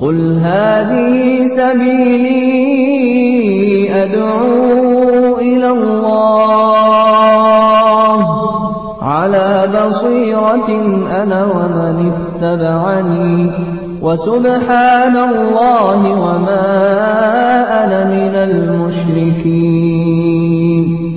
قل هذه سبيلي أدعو إلى الله على بصيرة أنا ومن اتبعني وسبحان الله وما أنا من المشركين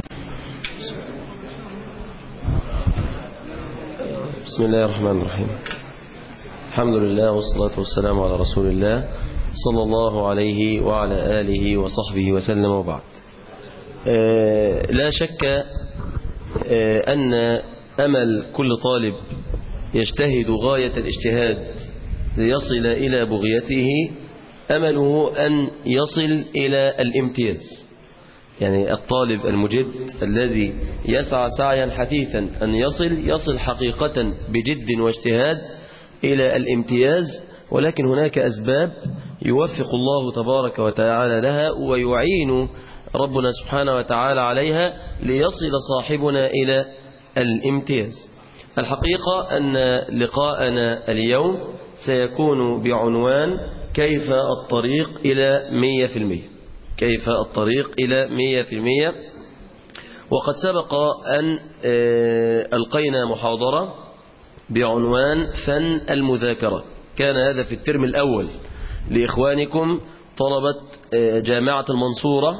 بسم الله الرحمن الرحيم الحمد لله والصلاة والسلام على رسول الله صلى الله عليه وعلى آله وصحبه وسلم وبعد آه، لا شك آه، أن أمل كل طالب يجتهد غاية الاجتهاد ليصل إلى بغيته أمله أن يصل إلى الامتياز يعني الطالب المجد الذي يسعى سعيا حثيثا أن يصل يصل حقيقة بجد واجتهاد إلى الامتياز ولكن هناك أسباب يوفق الله تبارك وتعالى لها ويعين ربنا سبحانه وتعالى عليها ليصل صاحبنا إلى الامتياز الحقيقة أن لقاءنا اليوم سيكون بعنوان كيف الطريق إلى مية في المية كيف الطريق إلى مية في المية وقد سبق أن ألقينا محاضرة بعنوان فن المذاكرة كان هذا في الترم الأول لإخوانكم طلبة جامعة المنصورة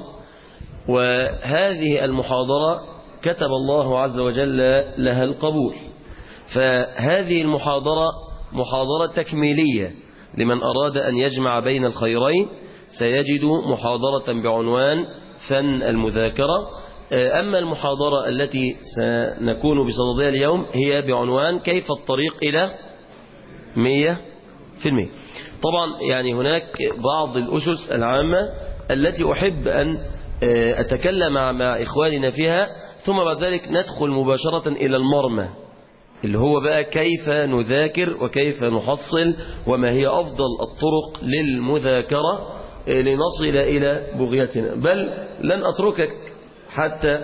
وهذه المحاضرة كتب الله عز وجل لها القبول فهذه المحاضرة محاضرة تكميلية لمن أراد أن يجمع بين الخيرين سيجد محاضرة بعنوان فن المذاكرة أما المحاضرة التي سنكون بصددها اليوم هي بعنوان كيف الطريق إلى مية في المية طبعا يعني هناك بعض الأسس العامة التي أحب أن أتكلم مع إخواننا فيها ثم بعد ذلك ندخل مباشرة إلى المرمى اللي هو بقى كيف نذاكر وكيف نحصل وما هي أفضل الطرق للمذاكرة لنصل إلى بغيتنا بل لن أتركك حتى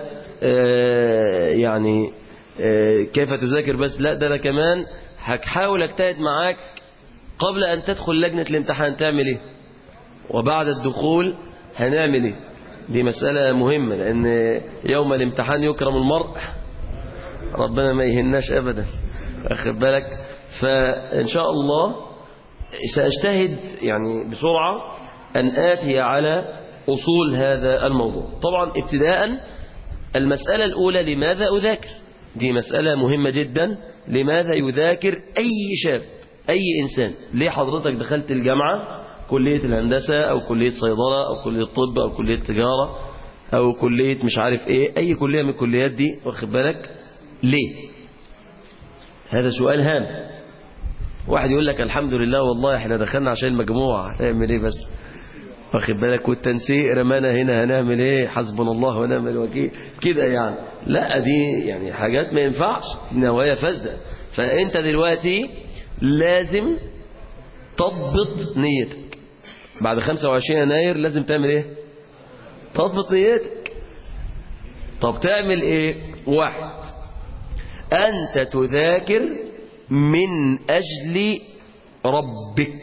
يعني كيف تذاكر بس لا ده أنا كمان هحاول اجتهد معاك قبل أن تدخل لجنة الامتحان تعمل ايه وبعد الدخول هنعمل ايه دي مسألة مهمة لأن يوم الامتحان يكرم المرء ربنا ما يهناش أبدا أخذ بالك فإن شاء الله سأجتهد يعني بسرعة أن آتي على أصول هذا الموضوع طبعا ابتداء المسألة الأولى لماذا أذاكر دي مسألة مهمة جدا لماذا يذاكر أي شاب أي إنسان ليه حضرتك دخلت الجامعة كلية الهندسة أو كلية صيدلة أو كلية طب أو كلية تجارة أو كلية مش عارف إيه أي كلية من الكليات دي واخد بالك ليه هذا سؤال هام واحد يقول لك الحمد لله والله احنا دخلنا عشان المجموعة هنعمل ايه بس واخد بالك والتنسيق رمانا هنا هنعمل ايه حسبنا الله ونعم الوكيل كده يعني لا دي يعني حاجات ما ينفعش نوايا فاسده فانت دلوقتي لازم تضبط نيتك بعد 25 يناير لازم تعمل ايه تضبط نيتك طب تعمل ايه واحد انت تذاكر من اجل ربك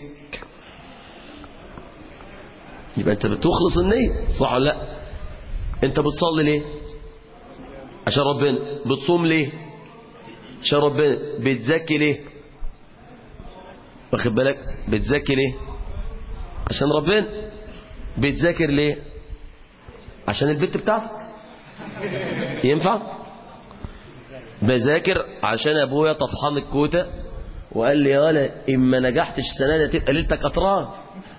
يبقى انت بتخلص النية صح ولا لا انت بتصلي ليه عشان ربنا بتصوم ليه عشان ربنا بتزكي ليه واخد بالك بتزكي ليه عشان ربنا بتذاكر ليه عشان البيت بتاعتك ينفع بذاكر عشان ابويا طفحان الكوته وقال لي يالا اما نجحتش السنه دي تبقى ليلتك قطران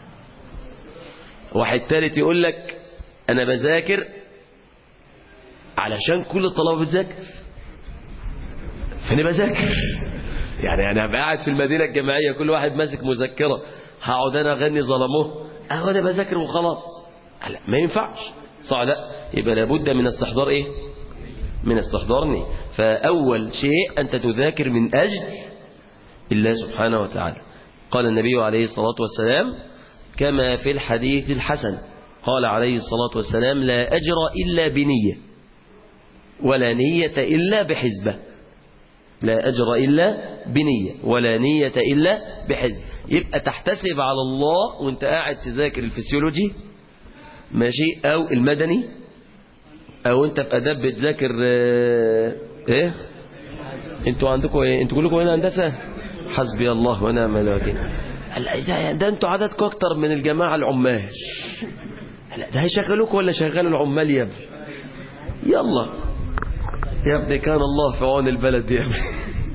واحد تالت يقول لك انا بذاكر علشان كل الطلبه بتذاكر فانا بذاكر يعني انا هبقى قاعد في المدينه الجامعيه كل واحد ماسك مذكره هقعد انا اغني ظلموه اهو انا بذاكر وخلاص لا ما ينفعش صح لا يبقى لابد من استحضار ايه من استحضارني فاول شيء انت تذاكر من اجل الله سبحانه وتعالى قال النبي عليه الصلاه والسلام كما في الحديث الحسن قال عليه الصلاة والسلام لا أجر إلا بنية ولا نية إلا بحزبة لا أجر إلا بنية ولا نية إلا بحزن يبقى تحتسب على الله وانت قاعد تذاكر الفسيولوجي ماشي أو المدني أو انت في أداب بتذاكر اه ايه انتوا عندكم ايه انتوا كلكم هنا هندسة حسبي الله ونعم الوكيل هلا ده- ده انتوا عددكم اكتر من الجماعة العمال هلا ده هيشغلوك ولا شغالوا العمال يا ابني يلا يا ابني كان الله في عون البلد يا ابني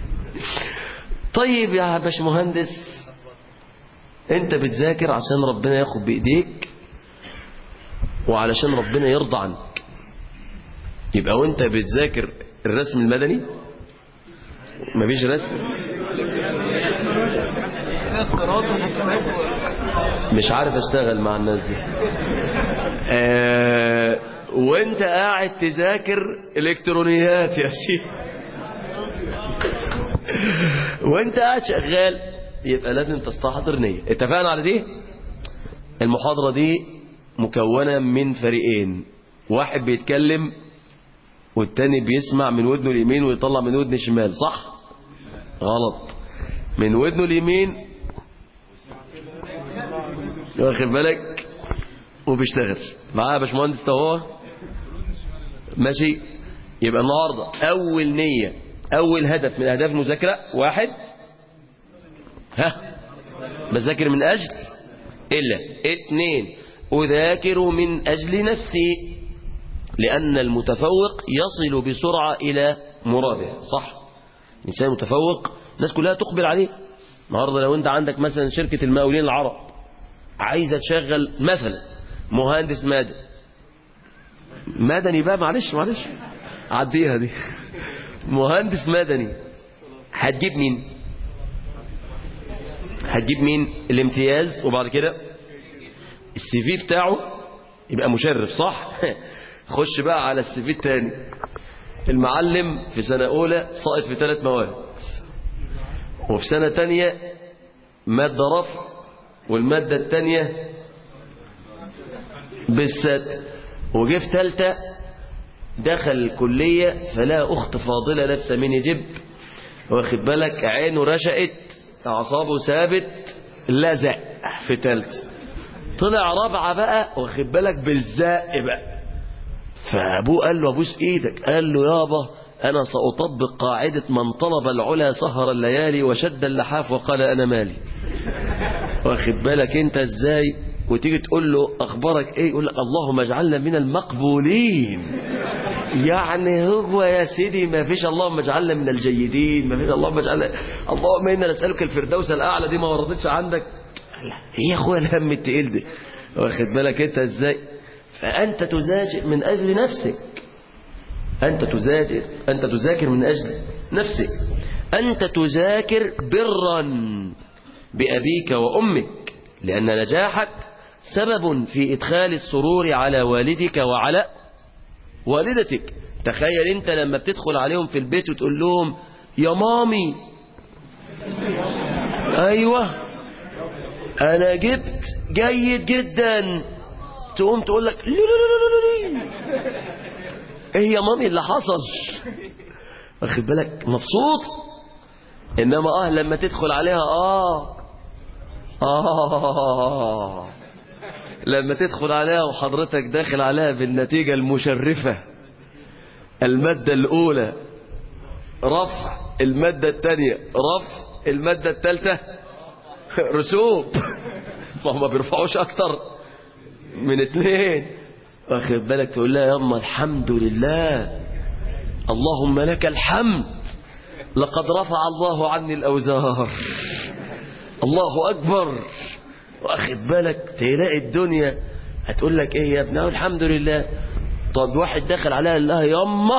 طيب يا باشمهندس انت بتذاكر عشان ربنا ياخد بايديك وعلشان ربنا يرضى عنك يبقى وانت بتذاكر الرسم المدني مفيش رسم مش عارف اشتغل مع الناس دي آه وانت قاعد تذاكر الكترونيات يا شيخ وانت قاعد شغال يبقى لازم تستحضر نية اتفقنا على دي المحاضرة دي مكونة من فريقين واحد بيتكلم والتاني بيسمع من ودنه اليمين ويطلع من ودن الشمال صح غلط من ودنه اليمين واخد بالك وبيشتغل معاه يا باشمهندس هو ماشي يبقى النهارده اول نيه اول هدف من اهداف المذاكره واحد ها بذاكر من اجل الا اثنين اذاكر من اجل نفسي لان المتفوق يصل بسرعه الى مراده صح انسان متفوق الناس كلها تقبل عليه النهارده لو انت عندك مثلا شركه المقاولين العرب عايزه تشغل مثلا مهندس مدني مدني بقى معلش معلش عديها دي مهندس مدني هتجيب مين هتجيب مين الامتياز وبعد كده السي في بتاعه يبقى مشرف صح خش بقى على السي في التاني المعلم في سنة أولى ساقط في ثلاث مواد وفي سنة تانية مادة رفع والمادة التانية بالست وجه في ثالثة دخل الكلية فلا أخت فاضلة لابسة ميني جيب واخد بالك عينه رشقت أعصابه ثابت لزق في ثالثة طلع رابعة بقى واخد بالك بالزق بقى فأبوه قال له أبوس إيدك قال له يابا أنا سأطبق قاعدة من طلب العلا سهر الليالي وشد اللحاف وقال أنا مالي واخد بالك أنت إزاي وتيجي تقول له أخبارك إيه يقول لك اللهم اجعلنا من المقبولين يعني هو يا سيدي ما فيش اللهم اجعلنا من الجيدين ما فيش اللهم اجعلنا اللهم إنا نسألك الفردوس الأعلى دي ما وردتش عندك ايه يا اخويا الهم التقيل ده واخد بالك انت ازاي فانت تذاكر من اجل نفسك انت تذاكر انت تذاكر من اجل نفسك انت تذاكر برا بابيك وامك لان نجاحك سبب في ادخال السرور على والدك وعلى والدتك تخيل انت لما بتدخل عليهم في البيت وتقول لهم يا مامي ايوه انا جبت جيد جدا تقوم تقول لك لي لي لي لي لي. ايه يا مامي اللي حصل واخد بالك مبسوط انما اه لما تدخل عليها اه اه لما تدخل عليها وحضرتك داخل عليها بالنتيجة المشرفة المادة الأولى رفع المادة الثانية رفع المادة الثالثة رسوب ما هم بيرفعوش اكتر من اتنين واخد بالك تقول لها ياما الحمد لله اللهم لك الحمد لقد رفع الله عني الاوزار الله اكبر واخد بالك تلاقي الدنيا هتقول لك ايه يا ابني الحمد لله طب واحد دخل عليها قال لها ياما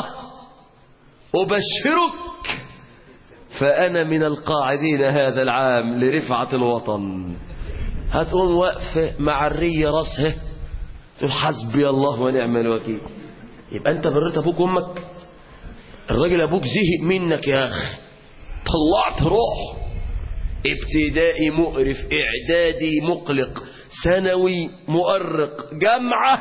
ابشرك فأنا من القاعدين هذا العام لرفعة الوطن هتقوم واقفة مع الرية راسها تقول حسبي الله ونعم الوكيل يبقى أنت بريت أبوك وأمك الراجل أبوك زهق منك يا أخي طلعت روح ابتدائي مقرف إعدادي مقلق ثانوي مؤرق جامعة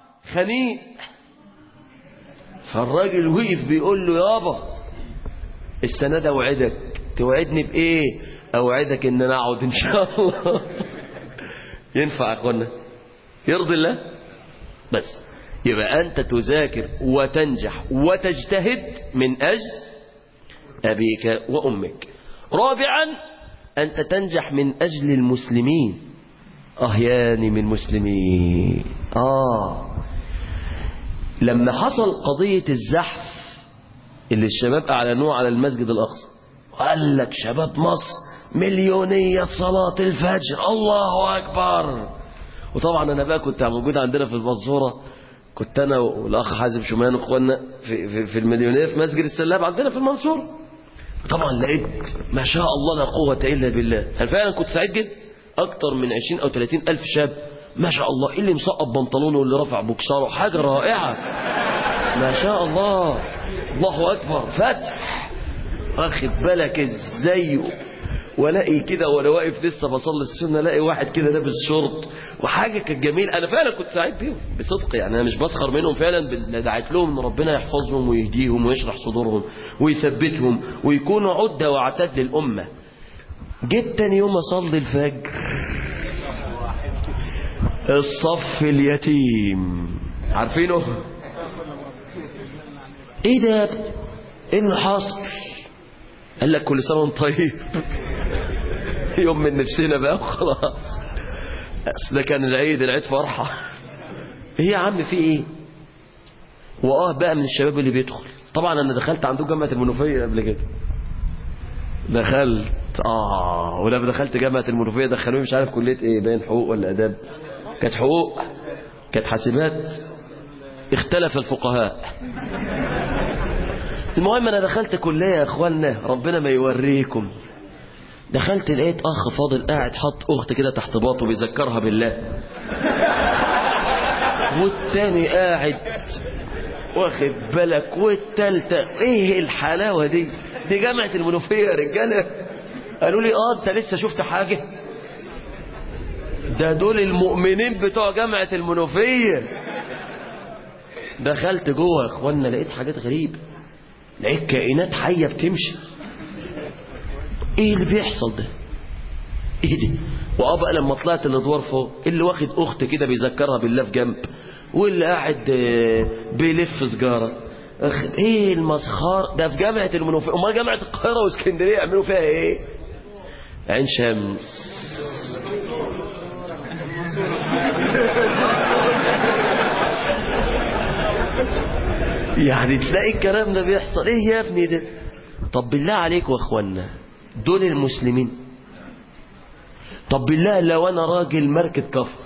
خنيق فالراجل وقف بيقول له يابا السنة ده اوعدك توعدني بايه اوعدك ان انا اقعد ان شاء الله ينفع يا اخوانا يرضي الله بس يبقى انت تذاكر وتنجح وتجتهد من اجل ابيك وامك رابعا انت تنجح من اجل المسلمين اهياني من مسلمين اه لما حصل قضية الزحف اللي الشباب أعلنوه على المسجد الأقصى قال لك شباب مصر مليونية صلاة الفجر الله أكبر وطبعا أنا بقى كنت موجود عندنا في المنصورة كنت أنا والأخ حازم شومان وإخواننا في, في, في المليونية في مسجد السلاب عندنا في المنصورة طبعا لقيت ما شاء الله لا قوة إلا بالله هل فعلا كنت سعيد جدا أكتر من 20 أو 30 ألف شاب ما شاء الله اللي مسقط بنطلونه واللي رفع بوكساره حاجة رائعة ما شاء الله الله أكبر فتح واخد بالك ازاي والاقي كده وانا واقف لسه بصلي السنه الاقي واحد كده لابس شورت وحاجه كانت جميله انا فعلا كنت سعيد بيهم بصدق يعني انا مش بسخر منهم فعلا دعيت لهم ان ربنا يحفظهم ويهديهم ويشرح صدورهم ويثبتهم ويكونوا عده وعتاد للامه جيت تاني يوم اصلي الفجر الصف اليتيم عارفينه ايه ده ايه اللي حاصل قال لك كل سنه وانت طيب يوم من نفسنا بقى وخلاص بس ده كان العيد العيد فرحه ايه يا عم في ايه واه بقى من الشباب اللي بيدخل طبعا انا دخلت عنده جامعه المنوفيه قبل كده دخلت اه ولما دخلت جامعه المنوفيه دخلوني مش عارف كليه ايه باين حقوق ولا اداب كانت حقوق كانت حاسبات اختلف الفقهاء المهم انا دخلت كليه يا اخوانا ربنا ما يوريكم دخلت لقيت اخ فاضل قاعد حط اخت كده تحت باطه بيذكرها بالله والتاني قاعد واخد بالك والتالتة ايه الحلاوة دي دي جامعة المنوفية يا رجالة قالوا لي اه انت لسه شفت حاجة ده دول المؤمنين بتوع جامعة المنوفية دخلت جوه يا اخوانا لقيت حاجات غريبة لقيت كائنات حية بتمشي ايه اللي بيحصل ده ايه ده واه بقى لما طلعت الادوار فوق اللي واخد اخت كده بيذكرها بالله في جنب واللي قاعد بيلف سجارة ايه المسخار ده في جامعة المنوفية امال جامعة القاهرة واسكندرية يعملوا فيها ايه عين شمس يعني تلاقي الكلام ده بيحصل ايه يا ابني ده طب بالله عليك واخوانا دول المسلمين طب بالله لو انا راجل ماركة كفر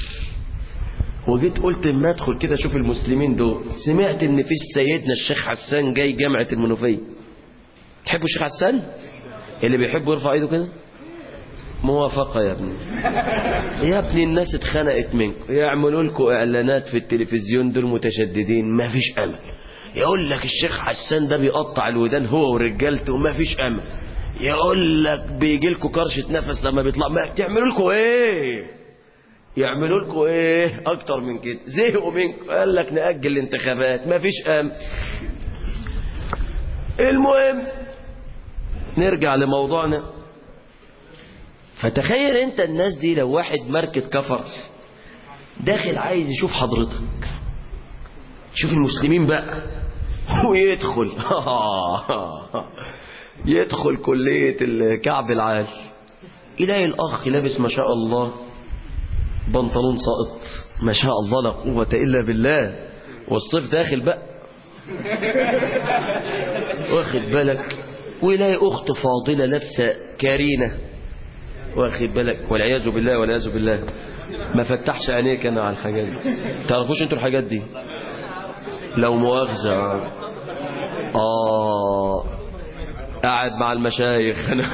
وجيت قلت اما ادخل كده اشوف المسلمين دول سمعت ان في سيدنا الشيخ حسان جاي جامعة المنوفية تحبوا الشيخ حسان اللي بيحبوا يرفع ايده كده موافقة يا ابني يا ابني الناس اتخنقت منكم يعملوا لكم اعلانات في التلفزيون دول متشددين ما فيش امل يقول لك الشيخ حسان ده بيقطع الودان هو ورجالته ما فيش امل يقول لك بيجي لكم كرشة نفس لما بيطلع ما تعملوا لكم ايه يعملوا لكم ايه اكتر من كده زهقوا منكم قال لك نأجل الانتخابات ما فيش امل المهم نرجع لموضوعنا فتخيل انت الناس دي لو واحد ماركة كفر داخل عايز يشوف حضرتك شوف المسلمين بقى ويدخل يدخل كلية الكعب العالي يلاقي الأخ لابس ما شاء الله بنطلون ساقط ما شاء الله لا قوة إلا بالله والصيف داخل بقى واخد بالك ويلاقي أخت فاضلة لابسة كارينة واخد بالك والعياذ بالله والعياذ بالله ما فتحش عينيك انا على الحاجات دي تعرفوش انتوا الحاجات دي لو مؤاخذة اه قاعد مع المشايخ انا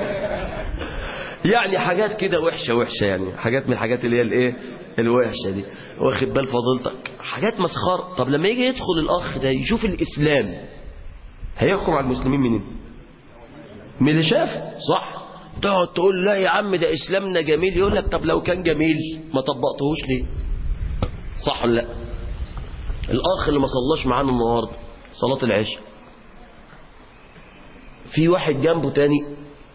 يعني حاجات كده وحشة وحشة يعني حاجات من الحاجات اللي هي الايه الوحشة دي واخد بال فضيلتك حاجات مسخرة طب لما يجي يدخل الاخ ده يشوف الاسلام هيحكم على المسلمين منين من اللي شاف صح تقعد تقول لا يا عم ده اسلامنا جميل يقول لك طب لو كان جميل ما طبقتهوش ليه صح ولا لا الاخ اللي ما صلاش معانا النهارده صلاه العشاء في واحد جنبه تاني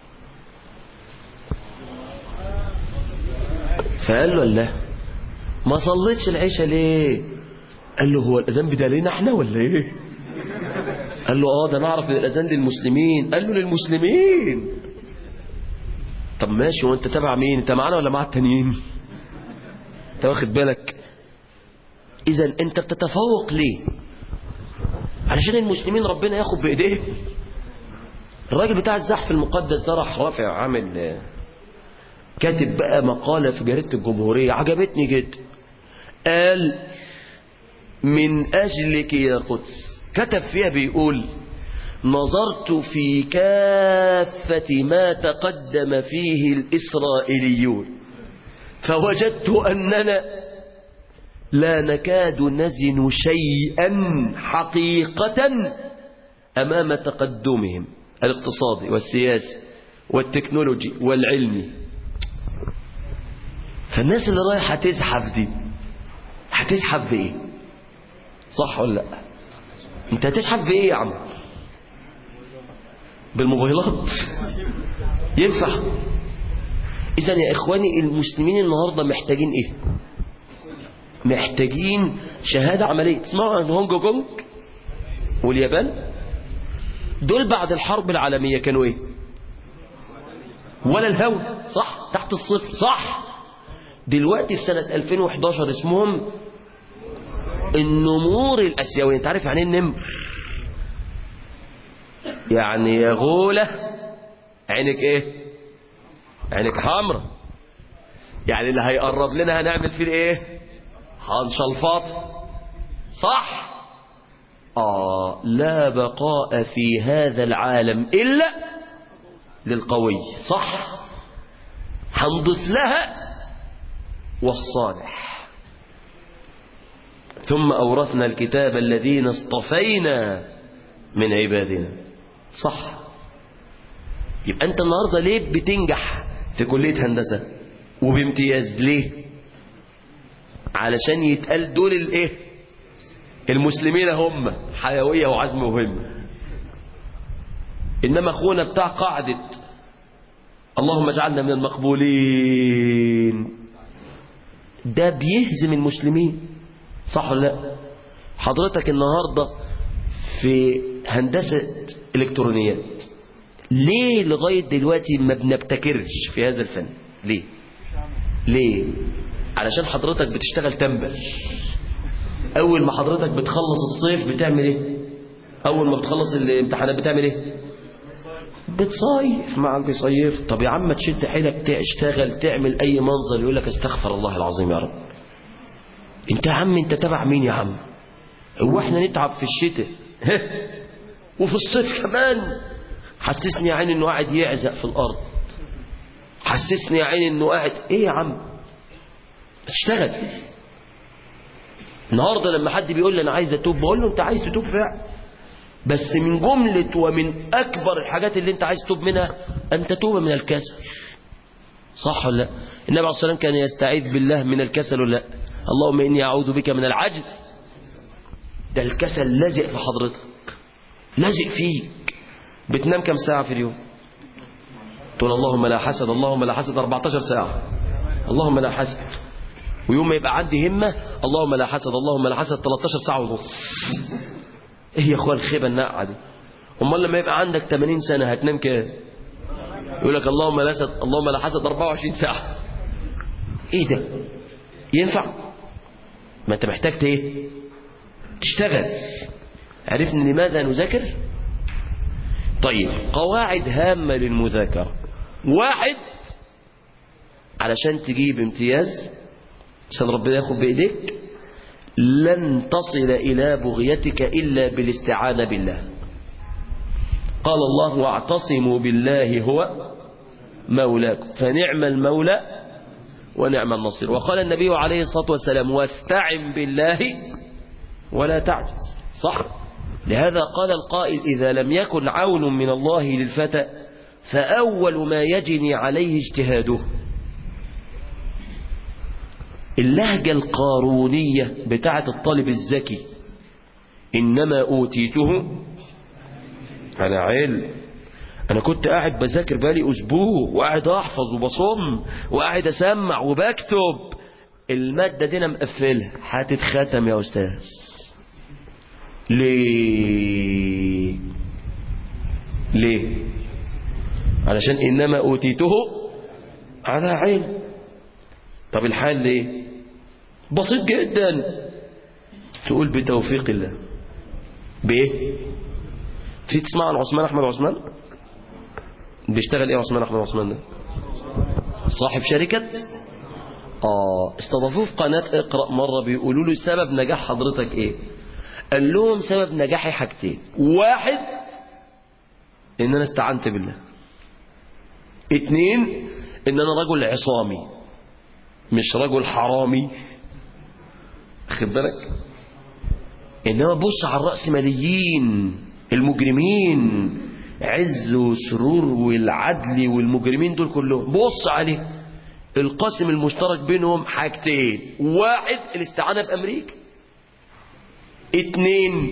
فقال له لا ما صليتش العشاء ليه قال له هو الاذان بدا لنا احنا ولا ايه قال له اه ده نعرف ان الاذان للمسلمين قال له للمسلمين طب ماشي وانت تبع مين انت معانا ولا مع التانيين انت واخد بالك اذا انت بتتفوق ليه علشان المسلمين ربنا ياخد بايديه الراجل بتاع الزحف المقدس ده راح رافع عامل كاتب بقى مقالة في جريدة الجمهورية عجبتني جدا قال من أجلك يا قدس كتب فيها بيقول نظرت في كافة ما تقدم فيه الإسرائيليون فوجدت أننا لا نكاد نزن شيئا حقيقة أمام تقدمهم الاقتصادي والسياسي والتكنولوجي والعلمي فالناس اللي رايحة تزحف دي هتزحف بإيه صح ولا لا انت هتزحف بإيه يا عم بالموبايلات ينفع إذا يا إخواني المسلمين النهاردة محتاجين إيه محتاجين شهادة عملية تسمعوا عن هونج كونج واليابان دول بعد الحرب العالمية كانوا ايه ولا الهوى صح تحت الصفر صح دلوقتي في سنة 2011 اسمهم النمور الأسيوية انت عارف يعني ايه النمر يعني يا غولة عينك ايه عينك حمرا يعني اللي هيقرب لنا هنعمل فيه ايه هنشلفط صح آه لا بقاء في هذا العالم إلا للقوي صح هنضيف لها والصالح ثم أورثنا الكتاب الذين اصطفينا من عبادنا صح يبقى أنت النهاردة ليه بتنجح في كلية هندسة وبامتياز ليه علشان يتقال دول الايه المسلمين هم حيوية وعزم وهم إنما أخونا بتاع قاعدة اللهم اجعلنا من المقبولين ده بيهزم المسلمين صح ولا لا حضرتك النهاردة في هندسة إلكترونيات ليه لغاية دلوقتي ما بنبتكرش في هذا الفن ليه ليه علشان حضرتك بتشتغل تنبل اول ما حضرتك بتخلص الصيف بتعمل ايه اول ما بتخلص الامتحانات بتعمل ايه بتصيف مع اللي بيصيف طب يا عم تشد حيلك تشتغل تعمل اي منظر يقول لك استغفر الله العظيم يا رب انت يا عم انت تبع مين يا عم هو احنا نتعب في الشتاء وفي الصيف كمان حسسني يا عيني انه قاعد يعزق في الارض حسسني يا عيني انه قاعد ايه يا عم اشتغل النهاردة لما حد بيقول لي أنا عايز أتوب بقول له أنت عايز تتوب فعلا بس من جملة ومن أكبر الحاجات اللي أنت عايز تتوب منها أن تتوب من الكسل صح ولا لا النبي عليه الصلاة والسلام كان يستعيذ بالله من الكسل ولا لا اللهم إني أعوذ بك من العجز ده الكسل لازق في حضرتك لازق فيك بتنام كم ساعة في اليوم تقول اللهم لا حسد اللهم لا حسد 14 ساعة اللهم لا حسد ويوم ما يبقى عندي همة اللهم لا حسد اللهم لا حسد 13 ساعة ونص ايه يا اخوان الخيبة الناقعة دي امال لما يبقى عندك 80 سنة هتنام كام يقول لك اللهم لا حسد اللهم لا حسد 24 ساعة ايه ده ينفع ما انت محتاج ايه تشتغل عرفنا لماذا نذاكر طيب قواعد هامة للمذاكرة واحد علشان تجيب امتياز عشان ربنا ياخد بإيديك لن تصل إلى بغيتك إلا بالاستعانة بالله قال الله واعتصموا بالله هو مولاكم فنعم المولى ونعم النصير وقال النبي عليه الصلاة والسلام واستعن بالله ولا تعجز صح لهذا قال القائل إذا لم يكن عون من الله للفتى فأول ما يجني عليه اجتهاده اللهجة القارونية بتاعة الطالب الذكي إنما أوتيته على علم انا كنت قاعد بذاكر بالي اسبوع وقاعد احفظ وبصم وقاعد اسمع وبكتب المادة دي انا مقفلها هتتختم يا استاذ ليه ليه علشان انما اوتيته على علم طب الحال ليه بسيط جدا تقول بتوفيق الله بايه في تسمع عن عثمان احمد عثمان بيشتغل ايه عثمان احمد عثمان ده صاحب شركة اه استضافوه في قناة اقرأ مرة بيقولوا له سبب نجاح حضرتك ايه قال لهم سبب نجاحي حاجتين واحد ان انا استعنت بالله اتنين ان انا رجل عصامي مش رجل حرامي خد بالك انما بص على الرأسماليين المجرمين عز وسرور والعدل والمجرمين دول كلهم بص عليه القاسم المشترك بينهم حاجتين واحد الاستعانة بأمريكا اتنين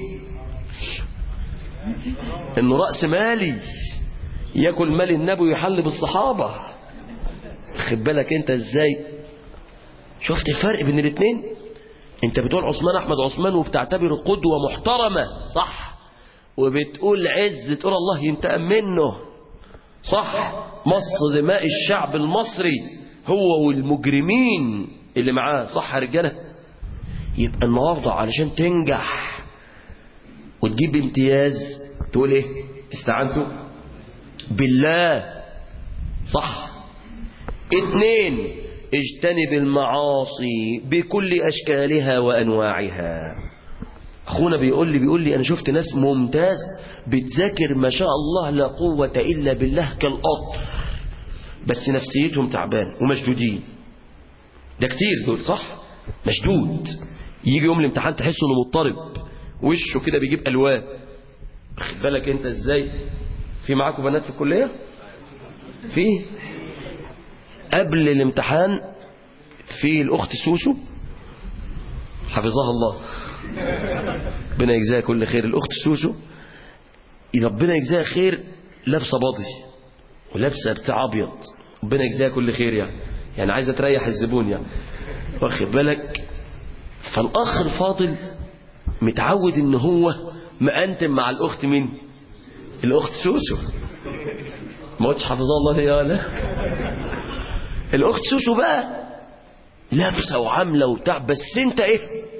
انه رأس مالي ياكل مال النبي ويحل بالصحابة خد بالك انت ازاي شفت الفرق بين الاتنين انت بتقول عثمان احمد عثمان وبتعتبره قدوة محترمة صح وبتقول عز تقول الله ينتقم منه صح مص دماء الشعب المصري هو والمجرمين اللي معاه صح يا رجاله يبقى النهارده علشان تنجح وتجيب امتياز تقول ايه استعنتوا بالله صح اتنين اجتنب المعاصي بكل اشكالها وانواعها اخونا بيقول لي بيقول لي انا شفت ناس ممتاز بتذاكر ما شاء الله لا قوة الا بالله كالقطر بس نفسيتهم تعبان ومشدودين ده كتير دول صح مشدود يجي يوم الامتحان تحس انه مضطرب وشه كده بيجيب الوان خد بالك انت ازاي في معاكم بنات في الكليه في قبل الامتحان في الاخت سوسو حفظها الله ربنا يجزاها كل خير الاخت سوسو ربنا يجزاها خير لابسه باضي ولابسه بتاع ابيض ربنا يجزاها كل خير يعني يعني عايزه تريح الزبون يعني واخد بالك فالاخ الفاضل متعود ان هو مأنتم مع الاخت مين الاخت سوسو ما قلتش حفظها الله هي ولا الاخت سوسو بقى لابسه وعامله وبتاع بس انت ايه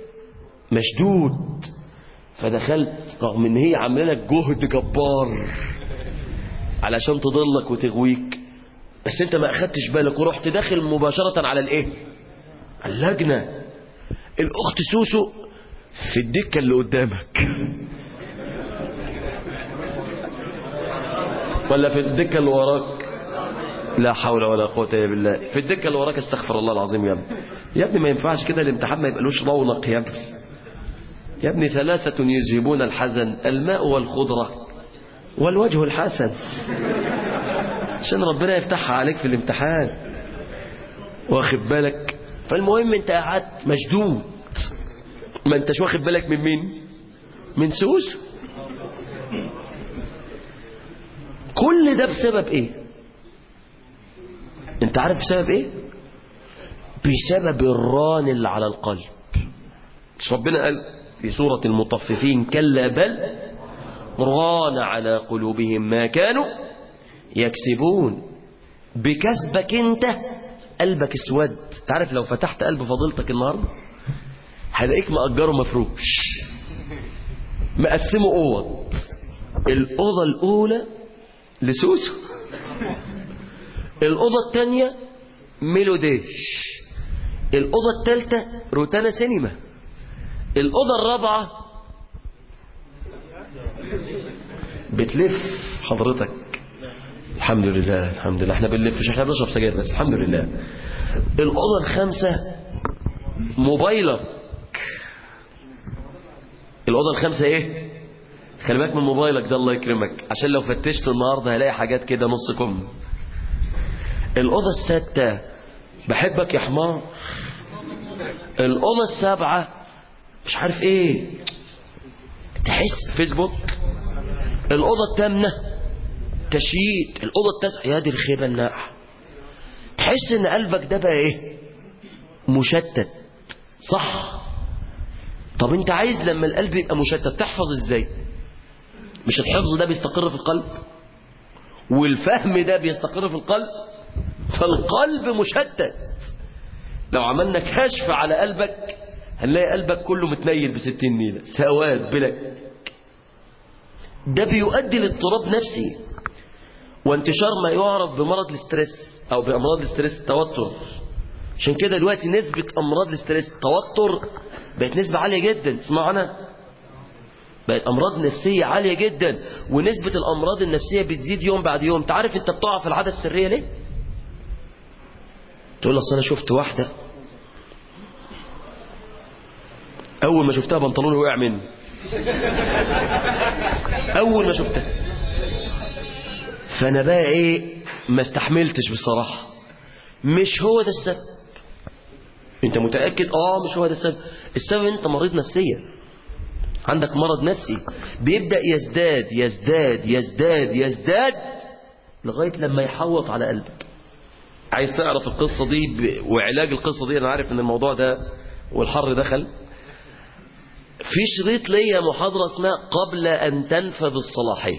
مشدود فدخلت رغم ان هي عامله لك جهد جبار علشان تضلك وتغويك بس انت ما اخدتش بالك ورحت داخل مباشرة على الايه اللجنة الاخت سوسو في الدكة اللي قدامك ولا في الدكة اللي وراك لا حول ولا قوة الا بالله في الدكة اللي وراك استغفر الله العظيم يا ابني يا ابني ما ينفعش كده الامتحان ما يبقالوش رونق يا ابني يا ابني ثلاثة يذهبون الحزن الماء والخضرة والوجه الحسن عشان ربنا يفتحها عليك في الامتحان واخد بالك فالمهم انت قعدت مشدود ما انتش واخد بالك من مين من سوس كل ده بسبب ايه انت عارف بسبب ايه بسبب الران اللي على القلب مش ربنا قال في سورة المطففين كلا بل ران على قلوبهم ما كانوا يكسبون بكسبك انت قلبك اسود تعرف لو فتحت قلب فضيلتك النهارده هلاقيك مأجره مفروش مقسمه اوض الاوضه الاولى لسوسو الاوضه الثانيه ميلوديش الاوضه الثالثه روتانا سينما الاوضه الرابعه بتلف حضرتك الحمد لله الحمد لله احنا بنلفش احنا بنشرب سجاير بس الحمد لله الأوضة الخامسة موبايلك الأوضة الخامسة ايه خلي بالك من موبايلك ده الله يكرمك عشان لو فتشت النهارده هلاقي حاجات كده نص كم الأوضة الستة بحبك يا حمار الأوضة السابعة مش عارف ايه تحس فيسبوك الأوضة الثامنة تشييد الأوضة التاسعة يا دي الخيبة الناقعة تحس ان قلبك ده بقى ايه مشتت صح طب انت عايز لما القلب يبقى مشتت تحفظ ازاي مش الحفظ ده بيستقر في القلب والفهم ده بيستقر في القلب فالقلب مشتت لو عملنا كشف على قلبك هنلاقي قلبك كله متنيل بستين نيلة سواد بلك ده بيؤدي لاضطراب نفسي وانتشار ما يعرف بمرض الاسترس او بامراض الاسترس التوتر عشان كده دلوقتي نسبة امراض الاسترس التوتر بقت نسبة عالية جدا تسمعوا عنها بقت امراض نفسية عالية جدا ونسبة الامراض النفسية بتزيد يوم بعد يوم تعرف انت بتقع في العادة السرية ليه تقول اصل انا شفت واحدة اول ما شفتها بنطلوني وقع مني اول ما شفتها فانا بقى ايه ما استحملتش بصراحة مش هو ده السبب انت متأكد اه مش هو ده السبب السبب انت مريض نفسيا عندك مرض نفسي بيبدأ يزداد يزداد يزداد يزداد لغاية لما يحوط على قلبك عايز تعرف القصة دي ب... وعلاج القصة دي انا عارف ان الموضوع ده والحر دخل في شريط ليا محاضرة اسمها قبل ان تنفذ الصلاحية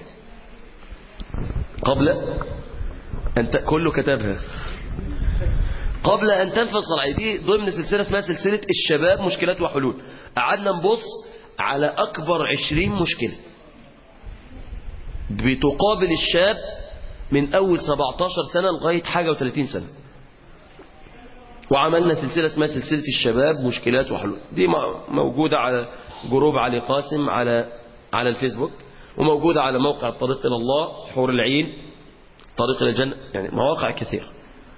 قبل أن ت... كله كتبها قبل أن تنفذ الصلاحية دي ضمن سلسلة اسمها سلسلة الشباب مشكلات وحلول قعدنا نبص على أكبر عشرين مشكلة بتقابل الشاب من أول 17 سنة لغاية حاجة و30 سنة وعملنا سلسلة اسمها سلسلة الشباب مشكلات وحلول دي موجودة على جروب علي قاسم على على الفيسبوك وموجودة على موقع الطريق إلى الله حور العين طريق إلى الجنة يعني مواقع كثيرة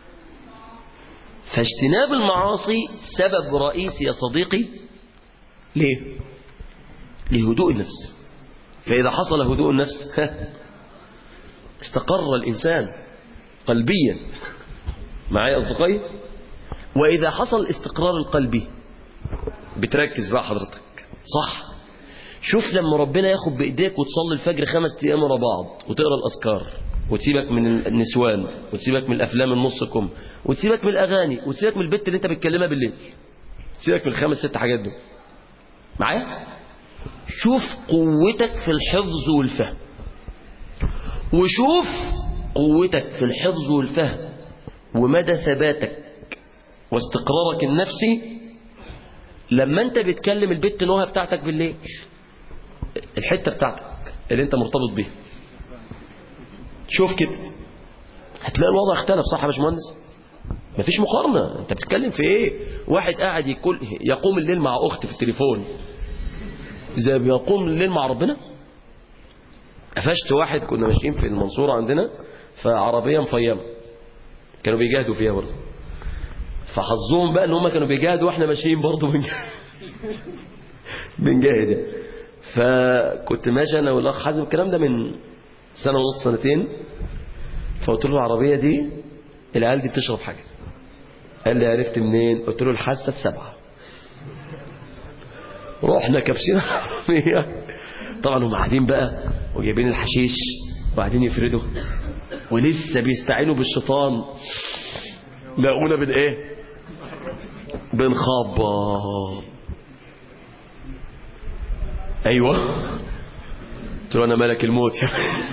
فاجتناب المعاصي سبب رئيسي يا صديقي ليه لهدوء النفس فإذا حصل هدوء النفس استقر الإنسان قلبيا معي أصدقائي وإذا حصل استقرار القلبي بتركز بقى حضرتك صح شوف لما ربنا ياخد بإيديك وتصلي الفجر خمس أيام ورا بعض وتقرأ الأذكار وتسيبك من النسوان وتسيبك من الأفلام النص كم وتسيبك من الأغاني وتسيبك من البت اللي أنت بتكلمها بالليل تسيبك من الخمس ست حاجات دول معايا شوف قوتك في الحفظ والفهم وشوف قوتك في الحفظ والفهم ومدى ثباتك واستقرارك النفسي لما انت بتكلم البت نوها بتاعتك بالليل الحتة بتاعتك اللي انت مرتبط بيها شوف كده هتلاقي الوضع اختلف صح يا باشمهندس مفيش مقارنة انت بتتكلم في ايه واحد قاعد يكل يقوم الليل مع اخت في التليفون زي بيقوم الليل مع ربنا قفشت واحد كنا ماشيين في المنصورة عندنا فعربية مفيمة كانوا بيجاهدوا فيها برضه فحظهم بقى ان هم كانوا بيجاهدوا واحنا ماشيين برضه بنجاهد بنجاهد فكنت ماشي انا والاخ حازم الكلام ده من سنة ونص سنتين فقلت له العربية دي العيال دي بتشرب حاجة قال لي عرفت منين قلت له الحاسة السبعة رحنا كابسين العربية طبعا هم قاعدين بقى وجايبين الحشيش وقاعدين يفردوا ولسه بيستعينوا بالشيطان لاقونا بن ايه بنخبط ايوه قلت له انا ملك الموت يا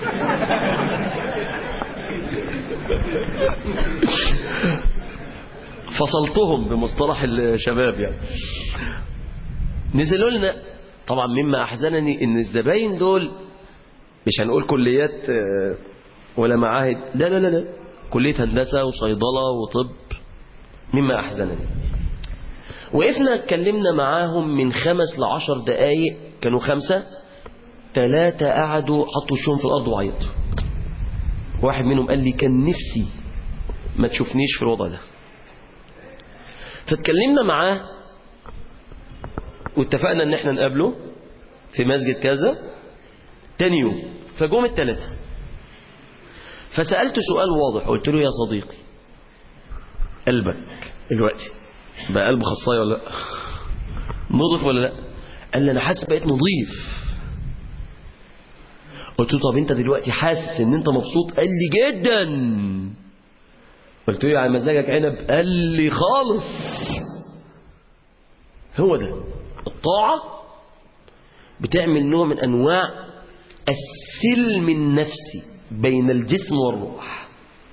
فصلتهم بمصطلح الشباب يعني نزلوا لنا طبعا مما احزنني ان الزباين دول مش هنقول كليات ولا معاهد لا لا لا لا كلية هندسة وصيدلة وطب مما أحزنني وقفنا اتكلمنا معاهم من خمس لعشر دقايق كانوا خمسة ثلاثة قعدوا حطوا وشهم في الأرض وعيطوا واحد منهم قال لي كان نفسي ما تشوفنيش في الوضع ده فاتكلمنا معاه واتفقنا ان احنا نقابله في مسجد كذا تاني يوم فجوم الثلاثة فسألته سؤال واضح قلت له يا صديقي قلبك دلوقتي بقى قلب خصاية ولا لا نضف ولا لا قال لي انا حاسس بقيت نظيف قلت له طب انت دلوقتي حاسس ان انت مبسوط قال لي جدا قلت له على مزاجك عنب قال لي خالص هو ده الطاعة بتعمل نوع من أنواع السلم النفسي بين الجسم والروح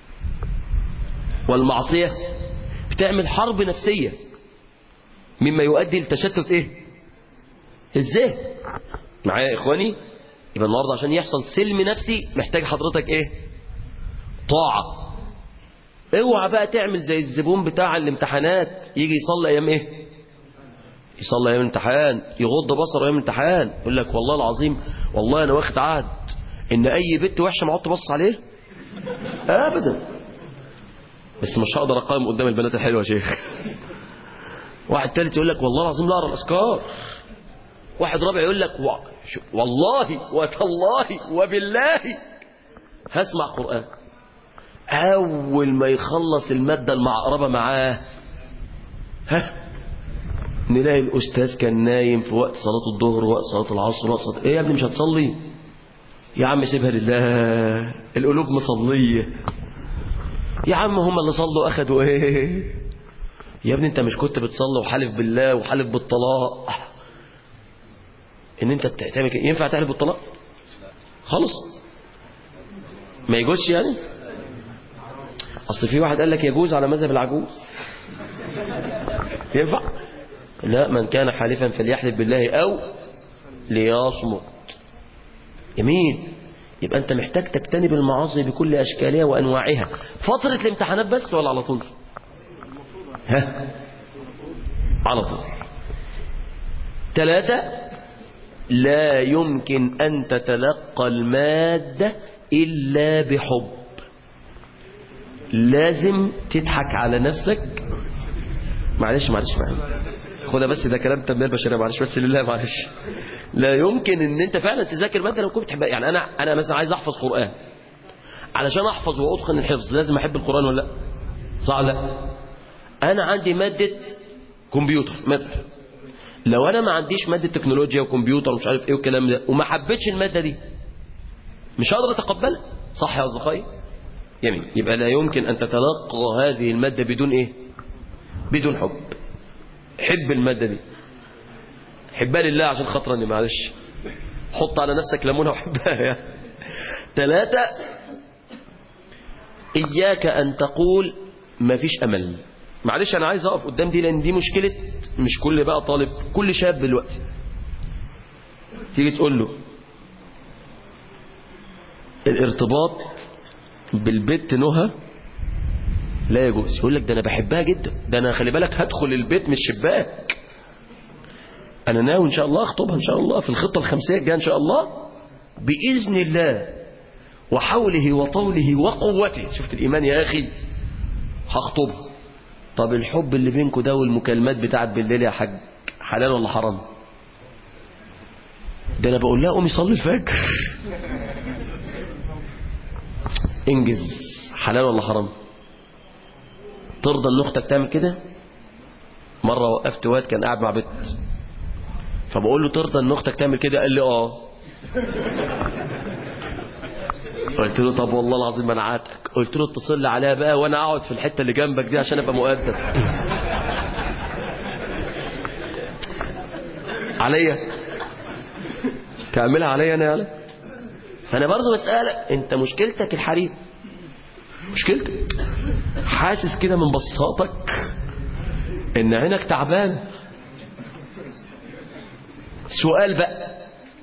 والمعصية بتعمل حرب نفسية مما يؤدي لتشتت ايه الذهن معايا يا اخواني يبقى النهارده عشان يحصل سلم نفسي محتاج حضرتك ايه طاعة اوعى بقى تعمل زي الزبون بتاع الامتحانات يجي يصلي ايام ايه يصلي ايام الامتحان يغض بصره ايام الامتحان يقول لك والله العظيم والله انا واخد عهد ان اي بنت وحشه ما اقعد تبص عليه ابدا بس مش هقدر اقاوم قدام البنات الحلوه يا شيخ واحد تالت يقول لك والله العظيم لا اقرا الاذكار واحد رابع يقول لك و... والله وتالله وبالله هسمع قران اول ما يخلص الماده المعقربه معاه ها نلاقي الأستاذ كان نايم في وقت صلاة الظهر وقت صلاة العصر وقت صلاة إيه يا ابني مش هتصلي يا عم سيبها لله القلوب مصلية يا عم هم اللي صلوا أخدوا إيه يا ابني أنت مش كنت بتصلي وحالف بالله وحالف بالطلاق إن أنت تعمل كده ينفع تحلف بالطلاق خالص ما يجوزش يعني أصل في واحد قال لك يجوز على مذهب العجوز ينفع لا من كان حالفا فليحلف بالله أو ليصمت يمين يبقى أنت محتاج تجتنب المعاصي بكل أشكالها وأنواعها فترة الامتحانات بس ولا على طول ها على طول ثلاثة لا يمكن أن تتلقى المادة إلا بحب لازم تضحك على نفسك معلش معلش معلش خدها بس ده كلام تنميه البشريه معلش بس لله معلش لا يمكن ان انت فعلا تذاكر ماده لو كنت بتحبها يعني انا انا مثلا عايز احفظ قران علشان احفظ واتقن الحفظ لازم احب القران ولا لا صح لا انا عندي ماده كمبيوتر مثلا لو انا ما عنديش ماده تكنولوجيا وكمبيوتر ومش عارف ايه والكلام ده وما حبيتش الماده دي مش هقدر اتقبلها صح يا اصدقائي جميل يبقى لا يمكن ان تتلقى هذه الماده بدون ايه بدون حب حب المادة دي حبها لله عشان خاطرني معلش حط على نفسك ليمونه وحبها يعني ثلاثة إياك أن تقول ما فيش أمل معلش أنا عايز أقف قدام دي لأن دي مشكلة مش كل بقى طالب كل شاب دلوقتي تيجي تقول له الارتباط بالبت نهى لا يجوز يقول لك ده انا بحبها جدا ده انا خلي بالك هدخل البيت من الشباك انا ناوي ان شاء الله اخطبها ان شاء الله في الخطه الخمسيه الجايه ان شاء الله باذن الله وحوله وطوله وقوته شفت الايمان يا اخي هخطبها طب الحب اللي بينكم ده والمكالمات بتاعت بالليل يا حاج حلال ولا حرام ده انا بقول لها قومي صلي الفجر انجز حلال ولا حرام ترضى ان اختك تعمل كده مره وقفت واد كان قاعد مع بنت فبقول له ترضى ان اختك تعمل كده قال لي اه قلت له طب والله العظيم انا عاتك قلت له اتصل لي عليها بقى وانا اقعد في الحته اللي جنبك دي عشان ابقى مؤدب عليا تعملها عليا انا يالا فانا برضو بسالك انت مشكلتك الحريم مشكلتك حاسس كده من بصاتك ان عينك تعبان سؤال بقى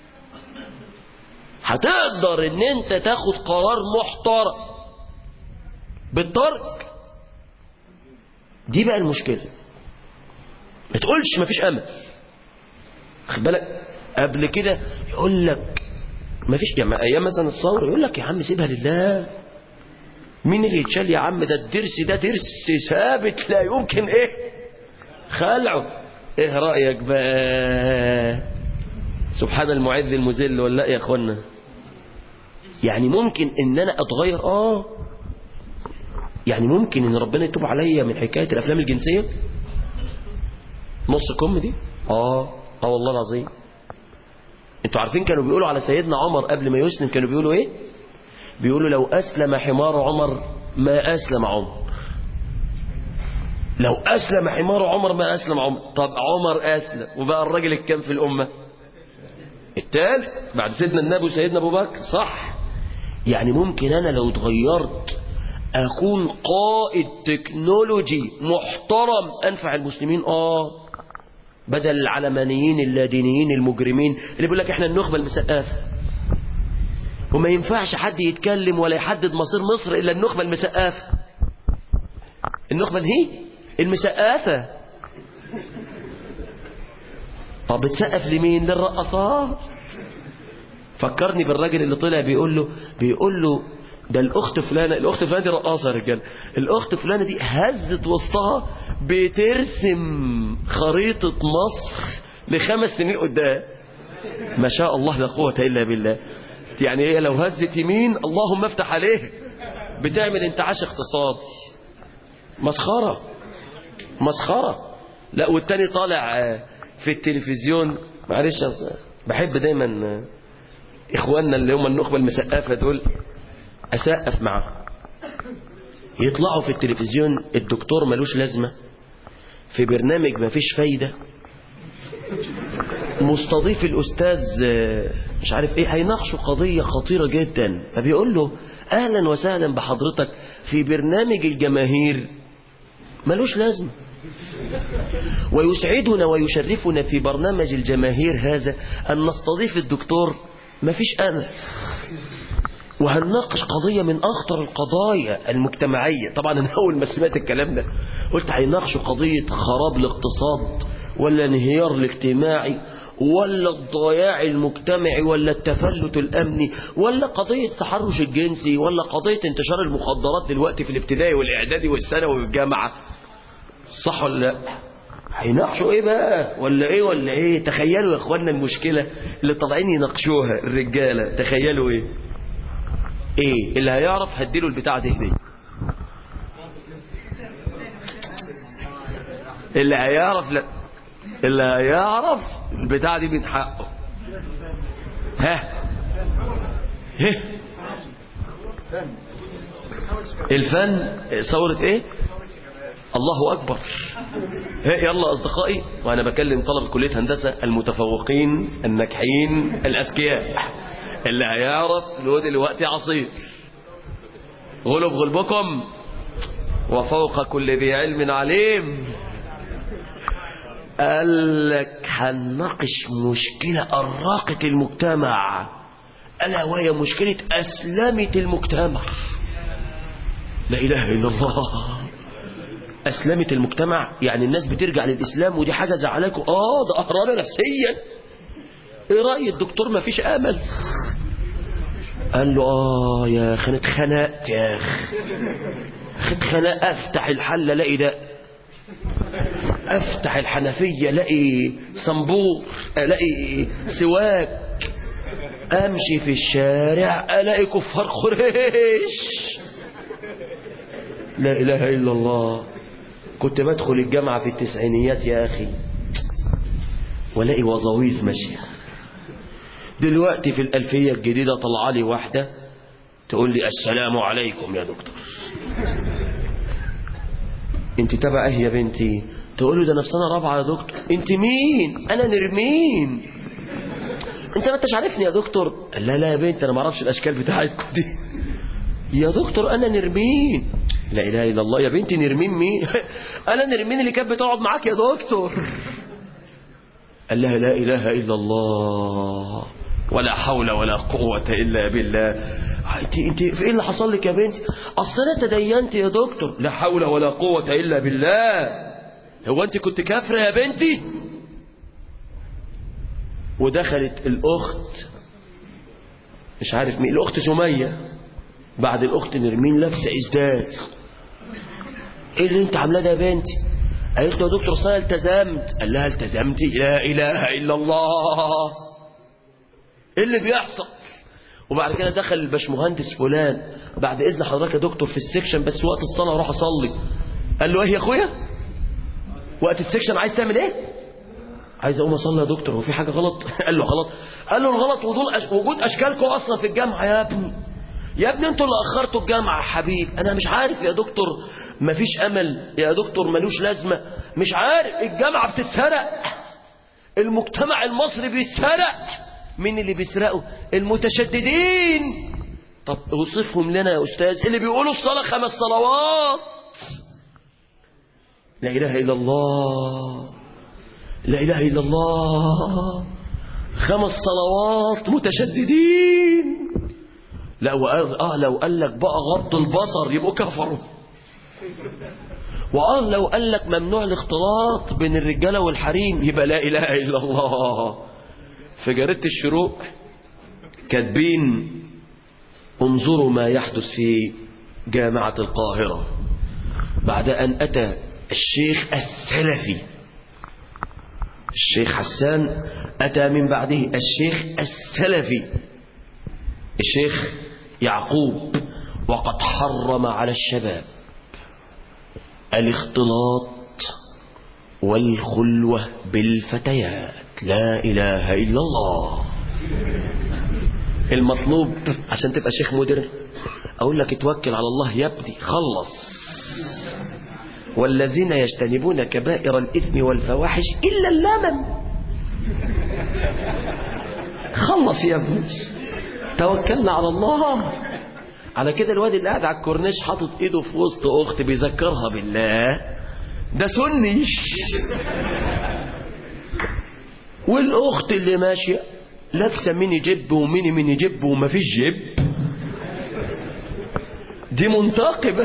هتقدر ان انت تاخد قرار محترم بالترك دي بقى المشكلة ما تقولش مفيش امل خد بالك قبل كده يقول لك مفيش يعني ايام مثلا الثوره يقول لك يا عم سيبها لله مين اللي يتشال يا عم ده الدرس ده درس ثابت لا يمكن ايه خلعه ايه رأيك بقى سبحان المعز المذل ولا يا اخوانا يعني ممكن ان انا اتغير اه يعني ممكن ان ربنا يتوب عليا من حكاية الافلام الجنسية نص كم دي اه اه والله العظيم انتوا عارفين كانوا بيقولوا على سيدنا عمر قبل ما يسلم كانوا بيقولوا ايه بيقولوا لو اسلم حمار عمر ما اسلم عمر لو اسلم حمار عمر ما اسلم عمر طب عمر اسلم وبقى الراجل الكام في الامه التالت بعد سيدنا النبي وسيدنا ابو بكر صح يعني ممكن انا لو اتغيرت اكون قائد تكنولوجي محترم انفع المسلمين اه بدل العلمانيين اللادينيين المجرمين اللي بيقول لك احنا النخبه المسقفه وما ينفعش حد يتكلم ولا يحدد مصير مصر الا النخبه المسقفه النخبه هي المسقفه طب بتسقف لمين للرقصات فكرني بالراجل اللي طلع بيقول له بيقول له ده الاخت فلانه الاخت فلانه دي رقاصه يا رجاله الاخت فلانه دي هزت وسطها بترسم خريطه مصر لخمس سنين قدام ما شاء الله لا قوه الا بالله يعني هي لو هزت يمين اللهم افتح عليه بتعمل انتعاش اقتصادي مسخره مسخره لا والتاني طالع في التلفزيون معلش بحب دايما اخواننا اللي هم النخبه المسقفه دول اسقف معاهم يطلعوا في التلفزيون الدكتور ملوش لازمه في برنامج ما فيش فايده مستضيف الاستاذ مش عارف ايه هيناقشوا قضيه خطيره جدا فبيقول له اهلا وسهلا بحضرتك في برنامج الجماهير ملوش لازمه ويسعدنا ويشرفنا في برنامج الجماهير هذا أن نستضيف الدكتور مفيش أمل وهنناقش قضية من أخطر القضايا المجتمعية طبعا أنا أول ما سمعت الكلام ده قلت هيناقشوا قضية خراب الاقتصاد ولا انهيار الاجتماعي ولا الضياع المجتمعي ولا التفلت الأمني ولا قضية التحرش الجنسي ولا قضية انتشار المخدرات دلوقتي في الابتدائي والإعدادي والثانوي والجامعة صح ولا لا هيناقشوا ايه بقى ولا ايه ولا ايه تخيلوا يا اخوانا المشكلة اللي طالعين يناقشوها الرجالة تخيلوا ايه ايه اللي هيعرف هديله البتاع دي هديه اللي هيعرف لا اللي هيعرف البتاع دي من حقه ها ها الفن ثورة ايه الله أكبر يلا أصدقائي وأنا بكلم طلبة كلية هندسة المتفوقين الناجحين الأذكياء اللي هيعرف الواد الوقت عصير غلب غلبكم وفوق كل ذي علم عليم قال لك هنناقش مشكلة أراقت المجتمع ألا وهي مشكلة أسلمت المجتمع لا إله إلا الله أسلمت المجتمع يعني الناس بترجع للإسلام ودي حاجة زعلاكم آه ده أهرانا نفسيا إيه رأي الدكتور ما فيش أمل قال له آه يا أخي أنا اتخنقت يا أخي اتخنقت أفتح الحلة ألاقي ده أفتح الحنفية ألاقي صنبور ألاقي سواك أمشي في الشارع ألاقي كفار قريش لا إله إلا الله كنت بدخل الجامعة في التسعينيات يا أخي ولاقي وظاويز ماشية دلوقتي في الألفية الجديدة طلع لي واحدة تقول لي السلام عليكم يا دكتور انت تبع ايه يا بنتي تقول له ده انا في سنه رابعه يا دكتور انت مين انا نرمين انت ما انتش عارفني يا دكتور لا لا يا بنتي انا ما اعرفش الاشكال بتاعتكم دي يا دكتور انا نرمين لا اله الا الله يا بنتي نرمين مين انا نرمين اللي كانت بتقعد معاك يا دكتور قال لها لا اله الا الله ولا حول ولا قوة إلا بالله انت انت في ايه اللي حصل لك يا بنتي اصل انا تدينت يا دكتور لا حول ولا قوة إلا بالله هو انت كنت كافرة يا بنتي ودخلت الاخت مش عارف مين الاخت سمية بعد الاخت نرمين لابسه ازداد ايه اللي انت عاملاه ده يا بنتي قالت له يا دكتور اصل انا التزمت قال لها التزمتي لا اله الا الله ايه اللي بيحصل وبعد كده دخل الباشمهندس فلان بعد اذن حضرتك يا دكتور في السكشن بس وقت الصلاه اروح اصلي قال له ايه يا اخويا وقت السكشن عايز تعمل ايه عايز اقوم اصلي يا دكتور هو في حاجه غلط قال له غلط قال له الغلط ودول أش... وجود اشكالكم اصلا في الجامعه يا ابني يا ابني انتوا اللي اخرتوا الجامعه يا حبيب انا مش عارف يا دكتور مفيش امل يا دكتور ملوش لازمه مش عارف الجامعه بتتسرق المجتمع المصري بيتسرق مين اللي بيسرقه المتشددين طب اوصفهم لنا يا استاذ اللي بيقولوا الصلاه خمس صلوات لا اله الا الله لا اله الا الله خمس صلوات متشددين لا وقال اه لو قال لك بقى غض البصر يبقوا كفروا وقال لو قال لك ممنوع الاختلاط بين الرجاله والحريم يبقى لا اله الا الله في جريده الشروق كاتبين انظروا ما يحدث في جامعه القاهره بعد ان اتى الشيخ السلفي الشيخ حسان اتى من بعده الشيخ السلفي الشيخ يعقوب وقد حرم على الشباب الاختلاط والخلوة بالفتيات لا إله إلا الله المطلوب عشان تبقى شيخ مدر أقول لك اتوكل على الله يا ابني خلص والذين يجتنبون كبائر الإثم والفواحش إلا اللمم خلص يا ابني توكلنا على الله على كده الواد اللي قاعد على الكورنيش حاطط ايده في وسط اخت بيذكرها بالله ده سني والاخت اللي ماشيه لابسه ميني جيب وميني ميني جيب ومفيش جيب دي منتقبه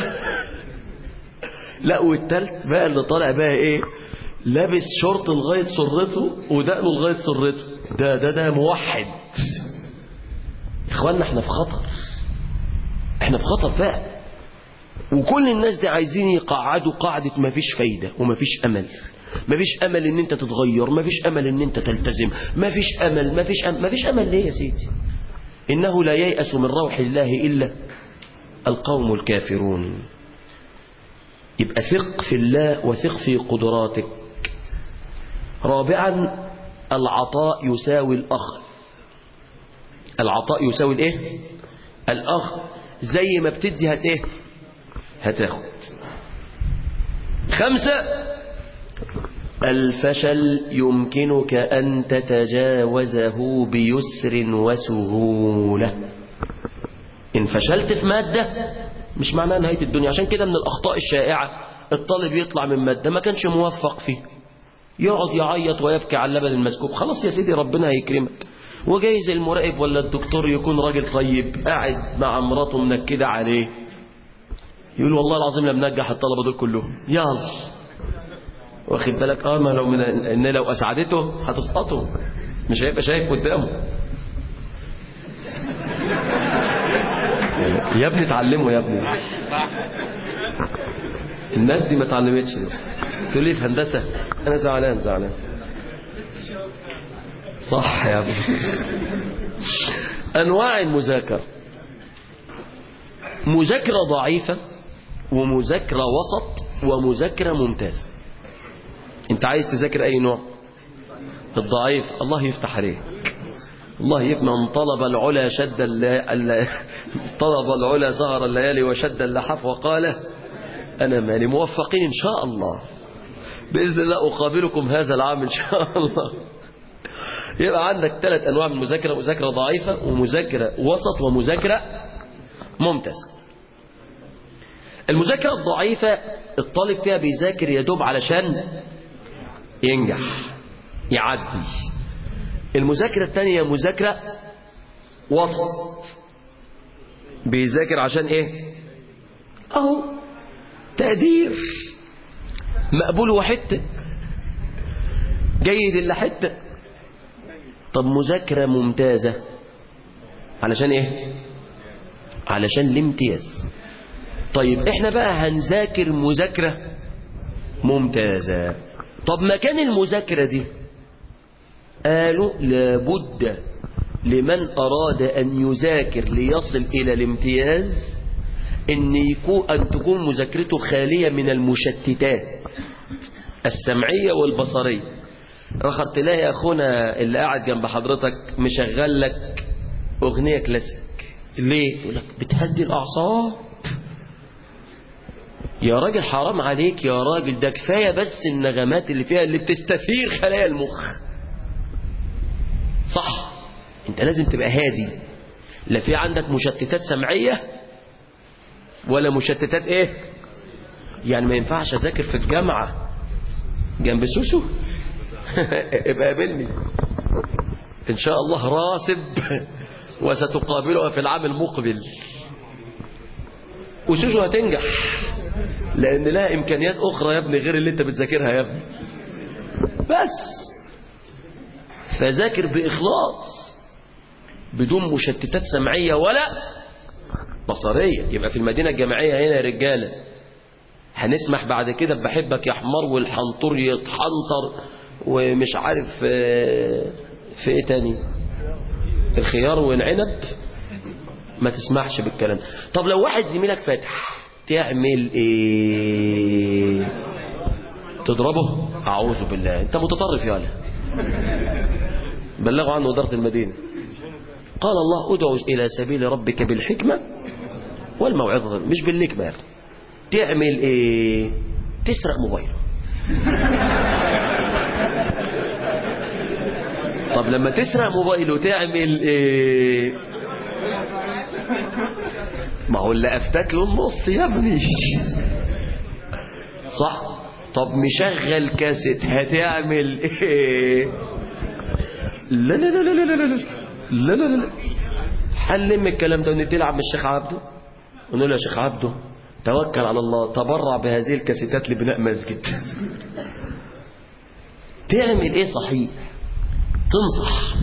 لا والتالت بقى اللي طالع بقى ايه لابس شورت لغايه سرته ودقنه لغايه سرته ده ده ده موحد اخواننا احنا في خطر احنا في خطر فعلا وكل الناس دي عايزين يقعدوا قاعدة مفيش فايدة ومفيش امل مفيش امل ان انت تتغير مفيش امل ان انت تلتزم مفيش امل مفيش امل مفيش امل ليه يا سيدي انه لا ييأس من روح الله الا القوم الكافرون يبقى ثق في الله وثق في قدراتك رابعا العطاء يساوي الاخذ العطاء يساوي الايه الاخذ زي ما بتدي هت ايه هتاخد خمسة الفشل يمكنك أن تتجاوزه بيسر وسهولة إن فشلت في مادة مش معناها نهاية الدنيا عشان كده من الأخطاء الشائعة الطالب يطلع من مادة ما كانش موفق فيه يقعد يعيط ويبكي على اللبن المسكوب خلاص يا سيدي ربنا هيكرمك وجايز المراقب ولا الدكتور يكون راجل طيب قاعد مع مراته منكدة عليه يقول والله العظيم لم ننجح الطلبة دول كلهم يلا واخد بالك اه ما لو من ان لو اسعدته هتسقطه مش هيبقى شايف قدامه يا ابني اتعلموا يا ابني الناس دي ما اتعلمتش لسه تقول لي في هندسه انا زعلان زعلان صح يا ابني انواع المذاكره مذاكره ضعيفه ومذاكره وسط ومذاكره ممتازه انت عايز تذاكر اي نوع الضعيف الله يفتح عليك الله يفتح من طلب العلا شد الل... طلب العلا سهر الليالي وشد اللحاف وقال انا مالي موفقين ان شاء الله باذن الله اقابلكم هذا العام ان شاء الله يبقى عندك ثلاث انواع من المذاكره مذاكره ضعيفه ومذاكره وسط ومذاكره ممتازه المذاكره الضعيفه الطالب فيها بيذاكر يدوب علشان ينجح يعدي المذاكرة الثانية مذاكرة وسط بيذاكر عشان ايه اهو تقدير مقبول وحتة جيد الا حتة طب مذاكرة ممتازة علشان ايه علشان الامتياز طيب احنا بقى هنذاكر مذاكرة ممتازة طب مكان المذاكرة دي قالوا لابد لمن أراد أن يذاكر ليصل إلى الامتياز أن, يكون أن تكون مذاكرته خالية من المشتتات السمعية والبصرية رخر تلاقي اخونا اللي قاعد جنب حضرتك مشغل لك اغنيه كلاسيك ليه يقول لك بتهدي الاعصاب يا راجل حرام عليك يا راجل ده كفايه بس النغمات اللي فيها اللي بتستثير خلايا المخ صح انت لازم تبقى هادي لا في عندك مشتتات سمعيه ولا مشتتات ايه يعني ما ينفعش اذاكر في الجامعه جنب سوسو ابقى قابلني ان شاء الله راسب وستقابلها في العام المقبل وسوسو هتنجح لان لها امكانيات اخرى يا ابني غير اللي انت بتذاكرها يا ابني بس فذاكر باخلاص بدون مشتتات سمعيه ولا بصريه يبقى في المدينه الجامعيه هنا يا رجاله هنسمح بعد كده بحبك يا حمار والحنطور يتحنطر ومش عارف آه، في ايه تاني الخيار والعنب ما تسمحش بالكلام طب لو واحد زميلك فاتح تعمل ايه تضربه اعوذ بالله انت متطرف يا له بلغوا عنه اداره المدينه قال الله ادعو الى سبيل ربك بالحكمه والموعظه مش بالنكمه يعني. تعمل ايه تسرق موبايله طب لما تسرق موبايله تعمل ايه ما هو اللي افتك له النص يا ابني صح طب مشغل كاسيت هتعمل ايه لا لا لا لا لا لا لا لا لا لا حلم الكلام ده وندي لعب الشيخ عبده ونقول له يا شيخ عبده توكل على الله تبرع بهذه الكاسيتات لبناء مسجد تعمل ايه صحيح تنصح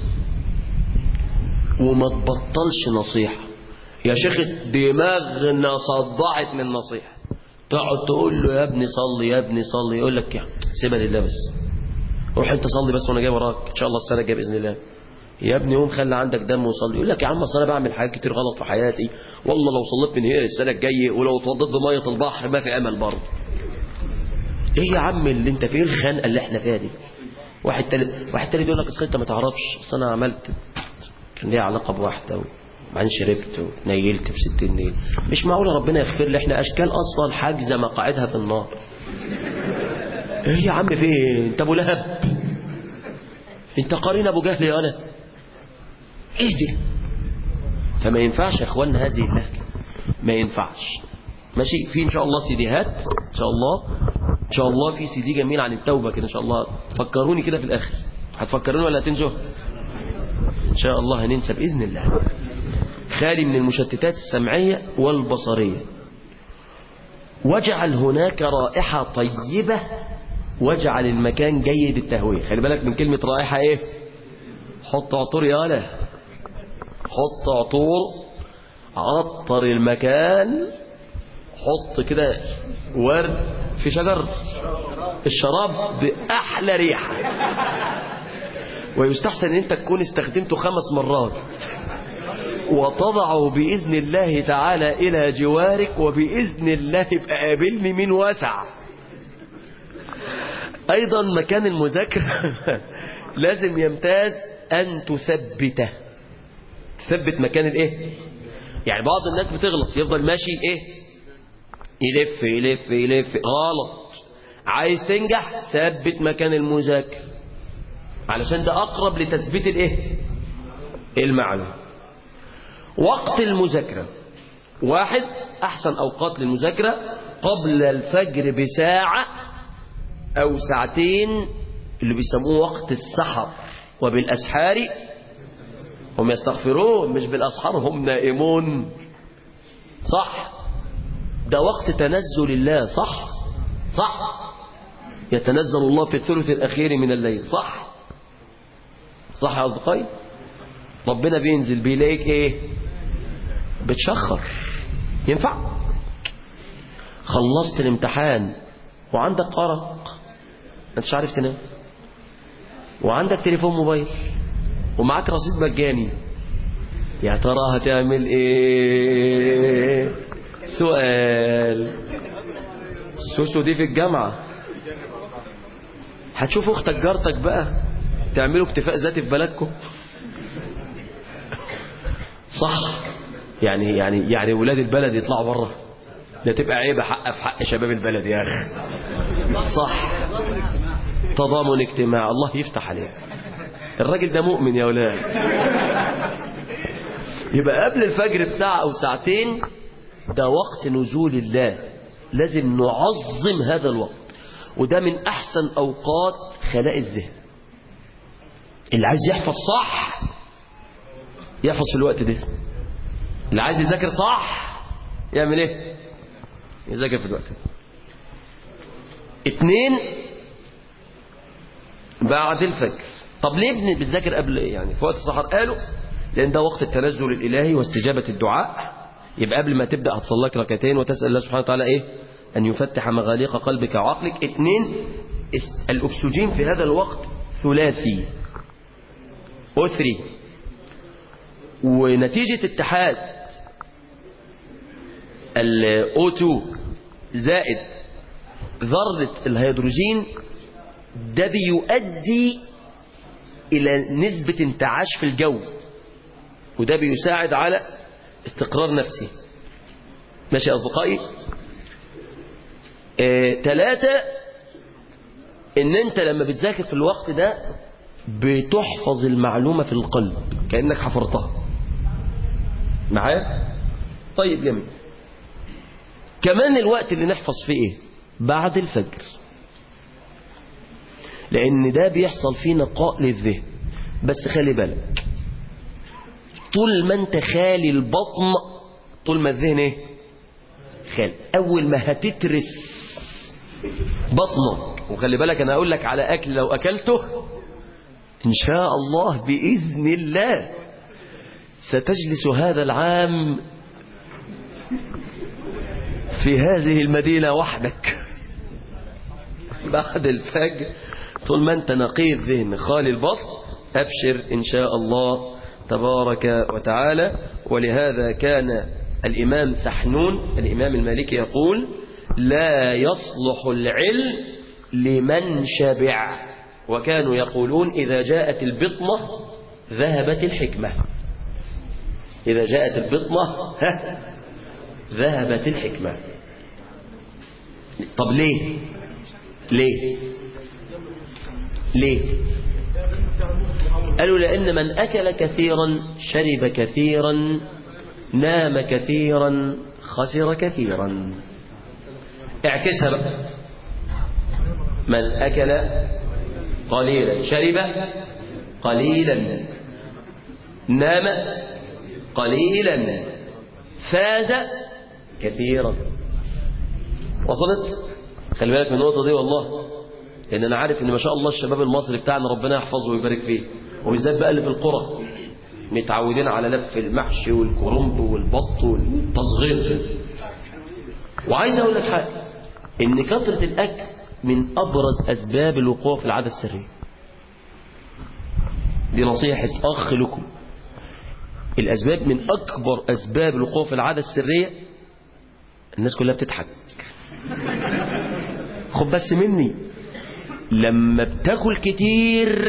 وما تبطلش نصيحة يا شيخ دماغنا صدعت من النصيحة تقعد تقول له يا ابني صلي يا ابني صلي يقول لك يا سيبها لله بس روح انت صلي بس وانا جاي وراك ان شاء الله السنه الجايه باذن الله يا ابني قوم خلي عندك دم وصلي يقول لك يا عم اصل انا بعمل حاجات كتير غلط في حياتي والله لو صليت من هنا للسنه الجايه ولو اتوضيت بميه البحر ما في امل برضه ايه يا عم اللي انت فيه الخنقه اللي احنا فيها دي واحد تالت واحد تالت يقول لك اصل انت ما تعرفش اصل انا عملت كان ليا علاقه بواحده وبعدين شربت ونيلت في ستين نيل مش معقول ربنا يغفر لي احنا اشكال اصلا حاجزه مقاعدها في النار ايه يا عم في ايه انت ابو لهب انت قارين ابو جهل يا انا ايه دي فما ينفعش يا اخوانا هذه اللهجه ما ينفعش ماشي في ان شاء الله سيديهات ان شاء الله ان شاء الله في سي دي جميل عن التوبه كده ان شاء الله فكروني كده في الاخر هتفكروني ولا هتنسوا ان شاء الله هننسى باذن الله خالي من المشتتات السمعيه والبصريه واجعل هناك رائحه طيبه واجعل المكان جيد التهويه خلي بالك من كلمه رائحه ايه حط عطور يا ولا حط عطور عطر المكان حط كده ورد في شجر الشراب بأحلى ريحة ويستحسن ان انت تكون استخدمته خمس مرات وتضعه بإذن الله تعالى إلى جوارك وبإذن الله يبقى قابلني من واسع أيضا مكان المذاكرة لازم يمتاز أن تثبته تثبت مكان الايه يعني بعض الناس بتغلط يفضل ماشي ايه يلف يلف يلف غلط عايز تنجح ثبت مكان المذاكر علشان ده اقرب لتثبيت الايه المعلومه وقت المذاكره واحد احسن اوقات للمذاكره قبل الفجر بساعه او ساعتين اللي بيسموه وقت السحر وبالاسحار هم يستغفرون مش بالاسحار هم نائمون صح ده وقت تنزل الله صح صح يتنزل الله في الثلث الأخير من الليل صح صح يا أصدقائي ربنا بينزل بيلاقيك ايه بتشخر ينفع خلصت الامتحان وعندك أرق انتش عارف تنام وعندك تليفون موبايل ومعاك رصيد مجاني يا ترى هتعمل ايه سؤال سوسو دي في الجامعة هتشوف اختك جارتك بقى تعملوا اكتفاء ذاتي في بلدكم صح يعني يعني يعني ولاد البلد يطلعوا بره ده تبقى عيبه حق في حق شباب البلد يا اخي صح تضامن اجتماع الله يفتح عليه الراجل ده مؤمن يا ولاد يبقى قبل الفجر بساعة أو ساعتين ده وقت نزول الله لازم نعظم هذا الوقت وده من أحسن أوقات خلاء الذهن اللي عايز يحفظ صح يحفظ في الوقت ده اللي عايز يذاكر صح يعمل ايه يذاكر في الوقت ده اتنين بعد الفجر طب ليه بن- بنذاكر قبل يعني في وقت السحر قالوا لان ده وقت التنزل الالهي واستجابه الدعاء يبقى قبل ما تبدا هتصلي لك ركعتين وتسال الله سبحانه وتعالى ايه ان يفتح مغاليق قلبك وعقلك اتنين اس- الاكسجين في هذا الوقت ثلاثي أثري ونتيجة اتحاد ال O2 زائد ذرة الهيدروجين ده بيؤدي إلى نسبة انتعاش في الجو وده بيساعد على استقرار نفسي ماشي يا أصدقائي آه، ثلاثة ان انت لما بتذاكر في الوقت ده بتحفظ المعلومة في القلب كأنك حفرتها معايا طيب جميل كمان الوقت اللي نحفظ فيه ايه بعد الفجر لان ده بيحصل فيه نقاء للذهن بس خلي بالك طول ما انت خالي البطن طول ما الذهن ايه خالي اول ما هتترس بطنك وخلي بالك انا اقول لك على اكل لو اكلته ان شاء الله باذن الله ستجلس هذا العام في هذه المدينة وحدك بعد الفجر طول ما انت نقي الذهن خالي البطن ابشر ان شاء الله تبارك وتعالى ولهذا كان الامام سحنون الامام المالكي يقول لا يصلح العلم لمن شبع وكانوا يقولون اذا جاءت البطنة ذهبت الحكمة اذا جاءت البطنة ها ذهبت الحكمة طب ليه ليه ليه قالوا لأن من أكل كثيرا شرب كثيرا نام كثيرا خسر كثيرا اعكسها بقى من أكل قليلا شرب قليلا نام قليلا فاز كثيرا وصلت خلي بالك من النقطة دي والله لأن أنا عارف إن ما شاء الله الشباب المصري بتاعنا ربنا يحفظه ويبارك فيه وبالذات بقى اللي في القرى متعودين على لف المحشي والكرنب والبط والتصغير وعايز أقول لك حاجة إن كثرة الأكل من أبرز أسباب الوقوع في العادة السرية دي نصيحة أخ لكم الأسباب من أكبر أسباب الوقوع في العادة السرية الناس كلها بتضحك خد بس مني لما بتاكل كتير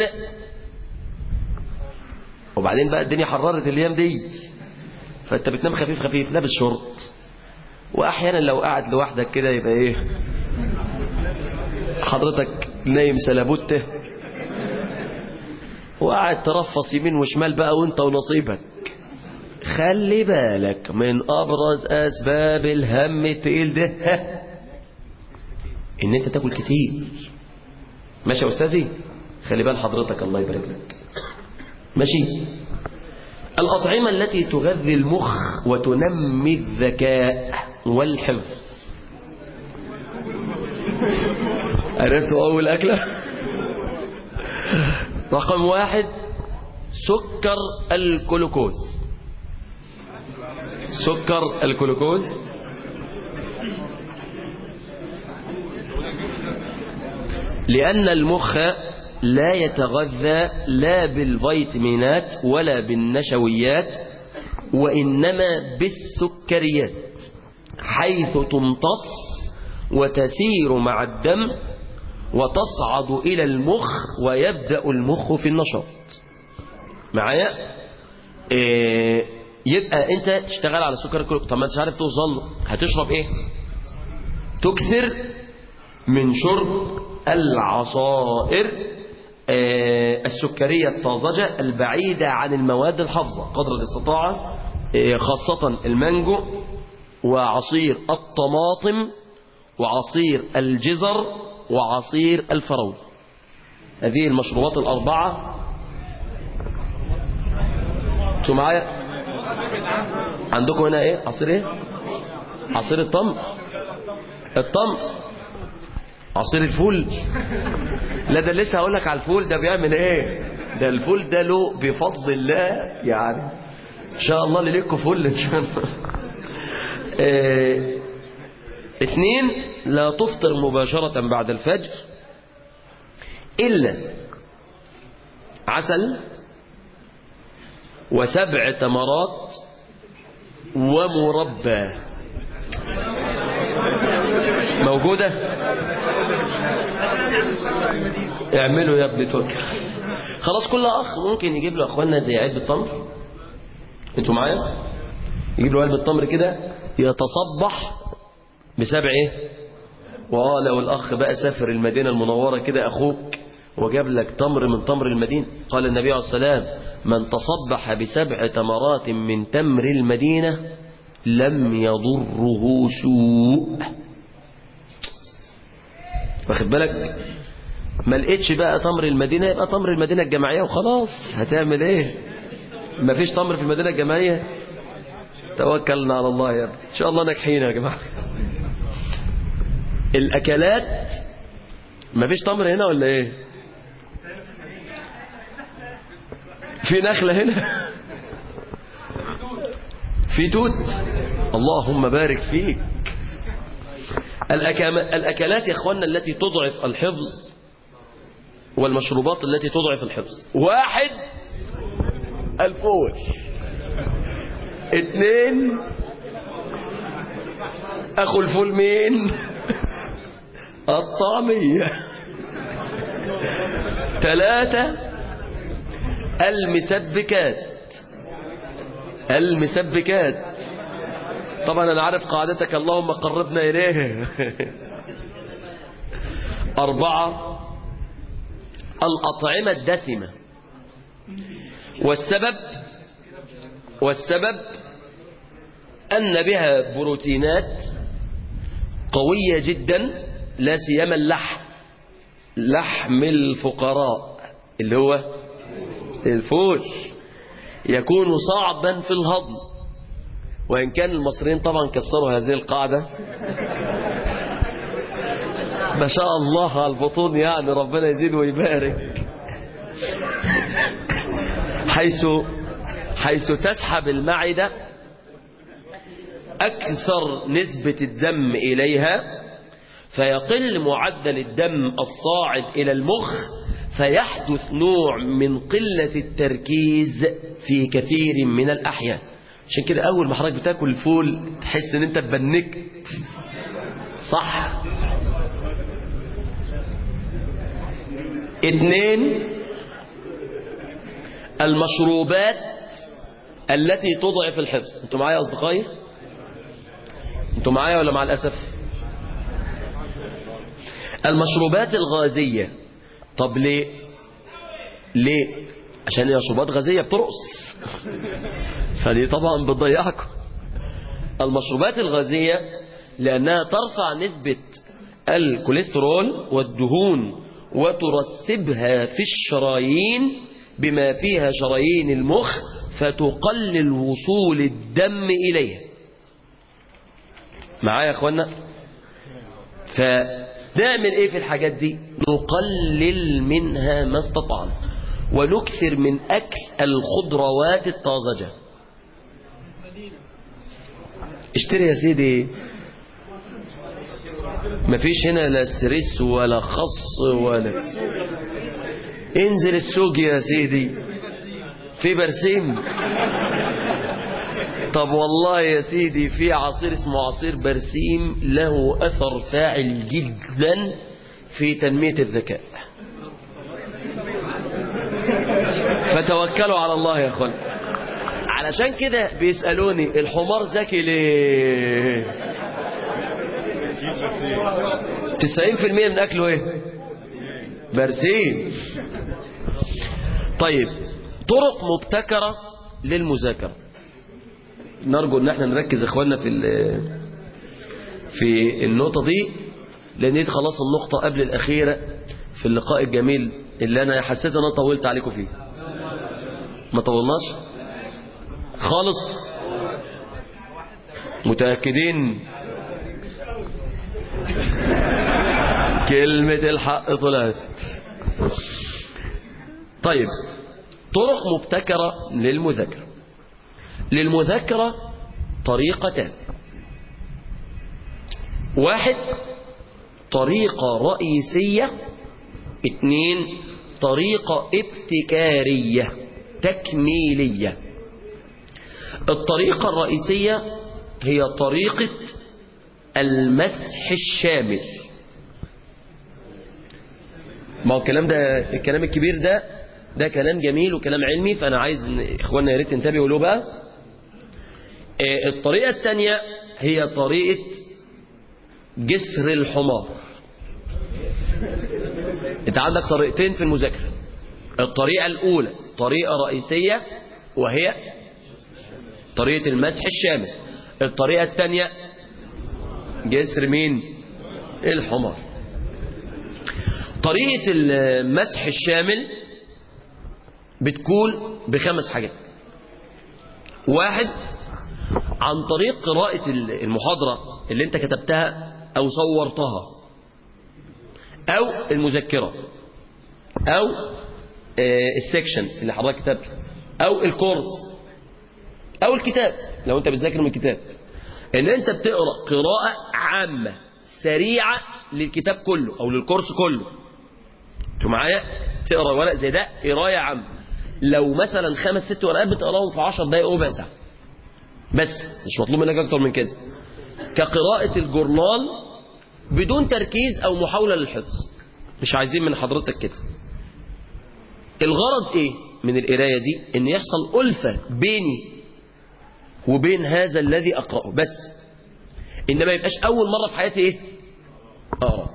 وبعدين بقى الدنيا حررت الايام دي فانت بتنام خفيف خفيف لابس شورت واحيانا لو قاعد لوحدك كده يبقى ايه حضرتك نايم سلابوته وقاعد ترفص يمين وشمال بقى وانت ونصيبك خلي بالك من ابرز اسباب الهم التقيل ده ان انت تاكل كتير ماشي يا استاذي خلي بال حضرتك الله يبارك لك ماشي الأطعمة التي تغذي المخ وتنمي الذكاء والحفظ عرفتوا أول أكلة رقم واحد سكر الكلوكوز سكر الكلوكوز لأن المخ لا يتغذى لا بالفيتامينات ولا بالنشويات وإنما بالسكريات حيث تمتص وتسير مع الدم وتصعد إلى المخ ويبدأ المخ في النشاط معايا إيه يبقى انت تشتغل على سكر الكلوك طب ما انتش عارف توصل له هتشرب ايه تكثر من شرب العصائر آه، السكرية الطازجة البعيدة عن المواد الحافظة قدر الاستطاعة آه، خاصة المانجو وعصير الطماطم وعصير الجزر وعصير الفراولة هذه المشروبات الأربعة انتوا معايا عندكم هنا ايه عصير ايه عصير التمر التمر عصير الفول لا ده لسه هقول لك على الفول ده بيعمل ايه ده الفول ده له بفضل الله يعني ان شاء الله اللي ليكوا فل ان شاء الله اه اتنين لا تفطر مباشرة بعد الفجر إلا عسل وسبع تمرات ومربى موجودة اعملوا يا ابني توكل خلاص كل اخ ممكن يجيب له اخواننا زي علبة تمر انتوا معايا يجيب له علبة تمر كده يتصبح بسبع ايه واه لو الاخ بقى سافر المدينة المنورة كده اخوك وجاب لك تمر من تمر المدينة قال النبي عليه السلام من تصبح بسبع تمرات من تمر المدينة لم يضره سوء واخد بالك ما لقيتش بقى تمر المدينة يبقى تمر المدينة الجماعية وخلاص هتعمل ايه ما فيش تمر في المدينة الجماعية توكلنا على الله يا ابني ان شاء الله ناجحين يا جماعة الاكلات ما فيش تمر هنا ولا ايه في نخلة هنا في توت اللهم بارك فيك الأكام- الأكلات يا إخواننا التي تضعف الحفظ والمشروبات التي تضعف الحفظ واحد الفول اثنين أخو الفول مين الطعمية ثلاثة المسبكات المسبكات طبعا انا عارف قاعدتك اللهم قربنا اليه اربعة الاطعمة الدسمة والسبب والسبب ان بها بروتينات قوية جدا لا سيما اللحم لحم الفقراء اللي هو الفول يكون صعبا في الهضم وإن كان المصريين طبعا كسروا هذه القاعدة ما شاء الله على البطون يعني ربنا يزيد ويبارك حيث حيث تسحب المعدة أكثر نسبة الدم إليها فيقل معدل الدم الصاعد إلى المخ فيحدث نوع من قلة التركيز في كثير من الأحيان عشان كده أول ما حضرتك بتاكل الفول تحس إن أنت اتبنكت صح اتنين المشروبات التي تضعف الحفظ انتوا معايا يا أصدقائي انتوا معايا ولا مع الأسف المشروبات الغازية طب ليه ليه عشان هي مشروبات غازية بترقص فدي طبعا بتضيعكم المشروبات الغازية لأنها ترفع نسبة الكوليسترول والدهون وترسبها في الشرايين بما فيها شرايين المخ فتقلل وصول الدم إليها معايا يا أخوانا فنعمل إيه في الحاجات دي نقلل منها ما استطعنا ونكثر من أكل الخضروات الطازجة اشتري يا سيدي مفيش هنا لا سريس ولا خص ولا انزل السوق يا سيدي في برسيم طب والله يا سيدي في عصير اسمه عصير برسيم له أثر فاعل جدا في تنمية الذكاء فتوكلوا على الله يا اخوان علشان كده بيسألوني الحمار ذكي ليه 90% من أكله إيه برسيم طيب طرق مبتكرة للمذاكرة نرجو ان احنا نركز اخواننا في في النقطة دي لان دي خلاص النقطة قبل الاخيرة في اللقاء الجميل اللي انا حسيت ان انا طولت عليكم فيه ما طولناش خالص متأكدين كلمة الحق طلعت طيب طرق مبتكرة للمذاكرة للمذاكرة طريقتان واحد طريقة رئيسية اثنين طريقة ابتكارية تكميلية الطريقة الرئيسية هي طريقة المسح الشامل ما هو الكلام ده الكلام الكبير ده ده كلام جميل وكلام علمي فأنا عايز إن إخواننا يا ريت ينتبهوا له بقى آه، الطريقة الثانية هي طريقة جسر الحمار انت عندك طريقتين في المذاكرة الطريقة الأولى طريقة رئيسية وهي طريقة المسح الشامل الطريقة الثانية جسر مين الحمار طريقة المسح الشامل بتكون بخمس حاجات واحد عن طريق قراءة المحاضرة اللي انت كتبتها او صورتها او المذكرة او آه، السكشن اللي حضرتك كتبته او الكورس او الكتاب لو انت بتذاكر من الكتاب ان انت بتقرا قراءه عامه سريعه للكتاب كله او للكورس كله انتوا معايا تقرا ورق زي ده قرايه عامه لو مثلا خمس ست ورقات بتقراهم في 10 دقائق ربع ساعه بس مش مطلوب منك اكتر من كده كقراءه الجورنال بدون تركيز او محاوله للحفظ مش عايزين من حضرتك كده الغرض ايه من القرايه دي ان يحصل الفه بيني وبين هذا الذي أقرأه بس إنما يبقاش أول مرة في حياتي إيه أقرأ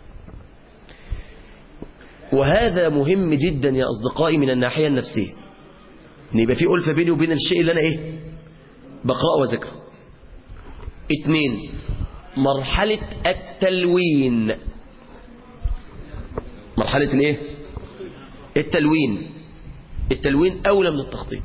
وهذا مهم جدا يا أصدقائي من الناحية النفسية إن يبقى في ألفة بيني وبين الشيء اللي أنا إيه بقرأه وذكره اتنين مرحلة التلوين مرحلة الايه التلوين التلوين أولى من التخطيط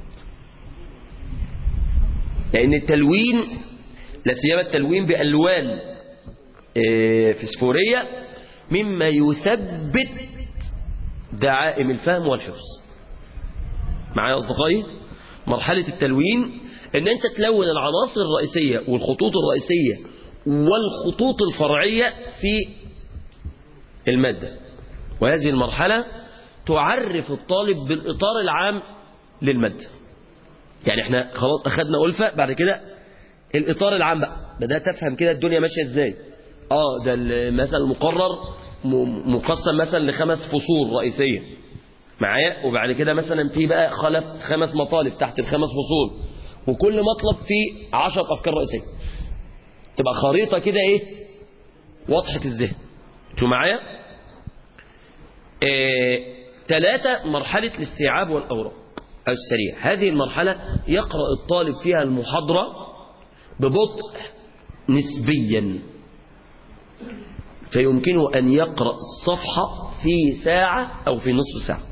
لأن التلوين لا سيما التلوين بألوان آه، فسفورية مما يثبت دعائم الفهم والحفظ معايا أصدقائي مرحلة التلوين ان انت تلون العناصر الرئيسية والخطوط الرئيسية والخطوط الفرعية في المادة وهذه المرحلة تعرف الطالب بالإطار العام للمادة يعني احنا خلاص اخدنا ألفة بعد كده الإطار العام بقى بدأت أفهم كده الدنيا ماشية ازاي اه ده مثلا المقرر م- مقسم مثلا لخمس فصول رئيسية معايا وبعد كده مثلا في بقى خلف خمس مطالب تحت الخمس فصول وكل مطلب فيه عشر أفكار رئيسية تبقى خريطة كده ايه واضحة الذهن انتوا معايا إيه ثلاثة مرحلة الاستيعاب والأوراق أو السريع هذه المرحلة يقرأ الطالب فيها المحاضرة ببطء نسبيا فيمكنه أن يقرأ الصفحة في ساعة أو في نصف ساعة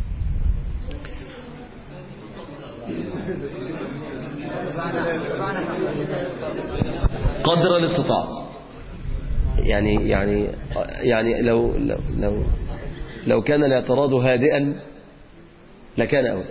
قدر الاستطاعة يعني يعني يعني لو لو لو لو كان الاعتراض هادئا لكان أولى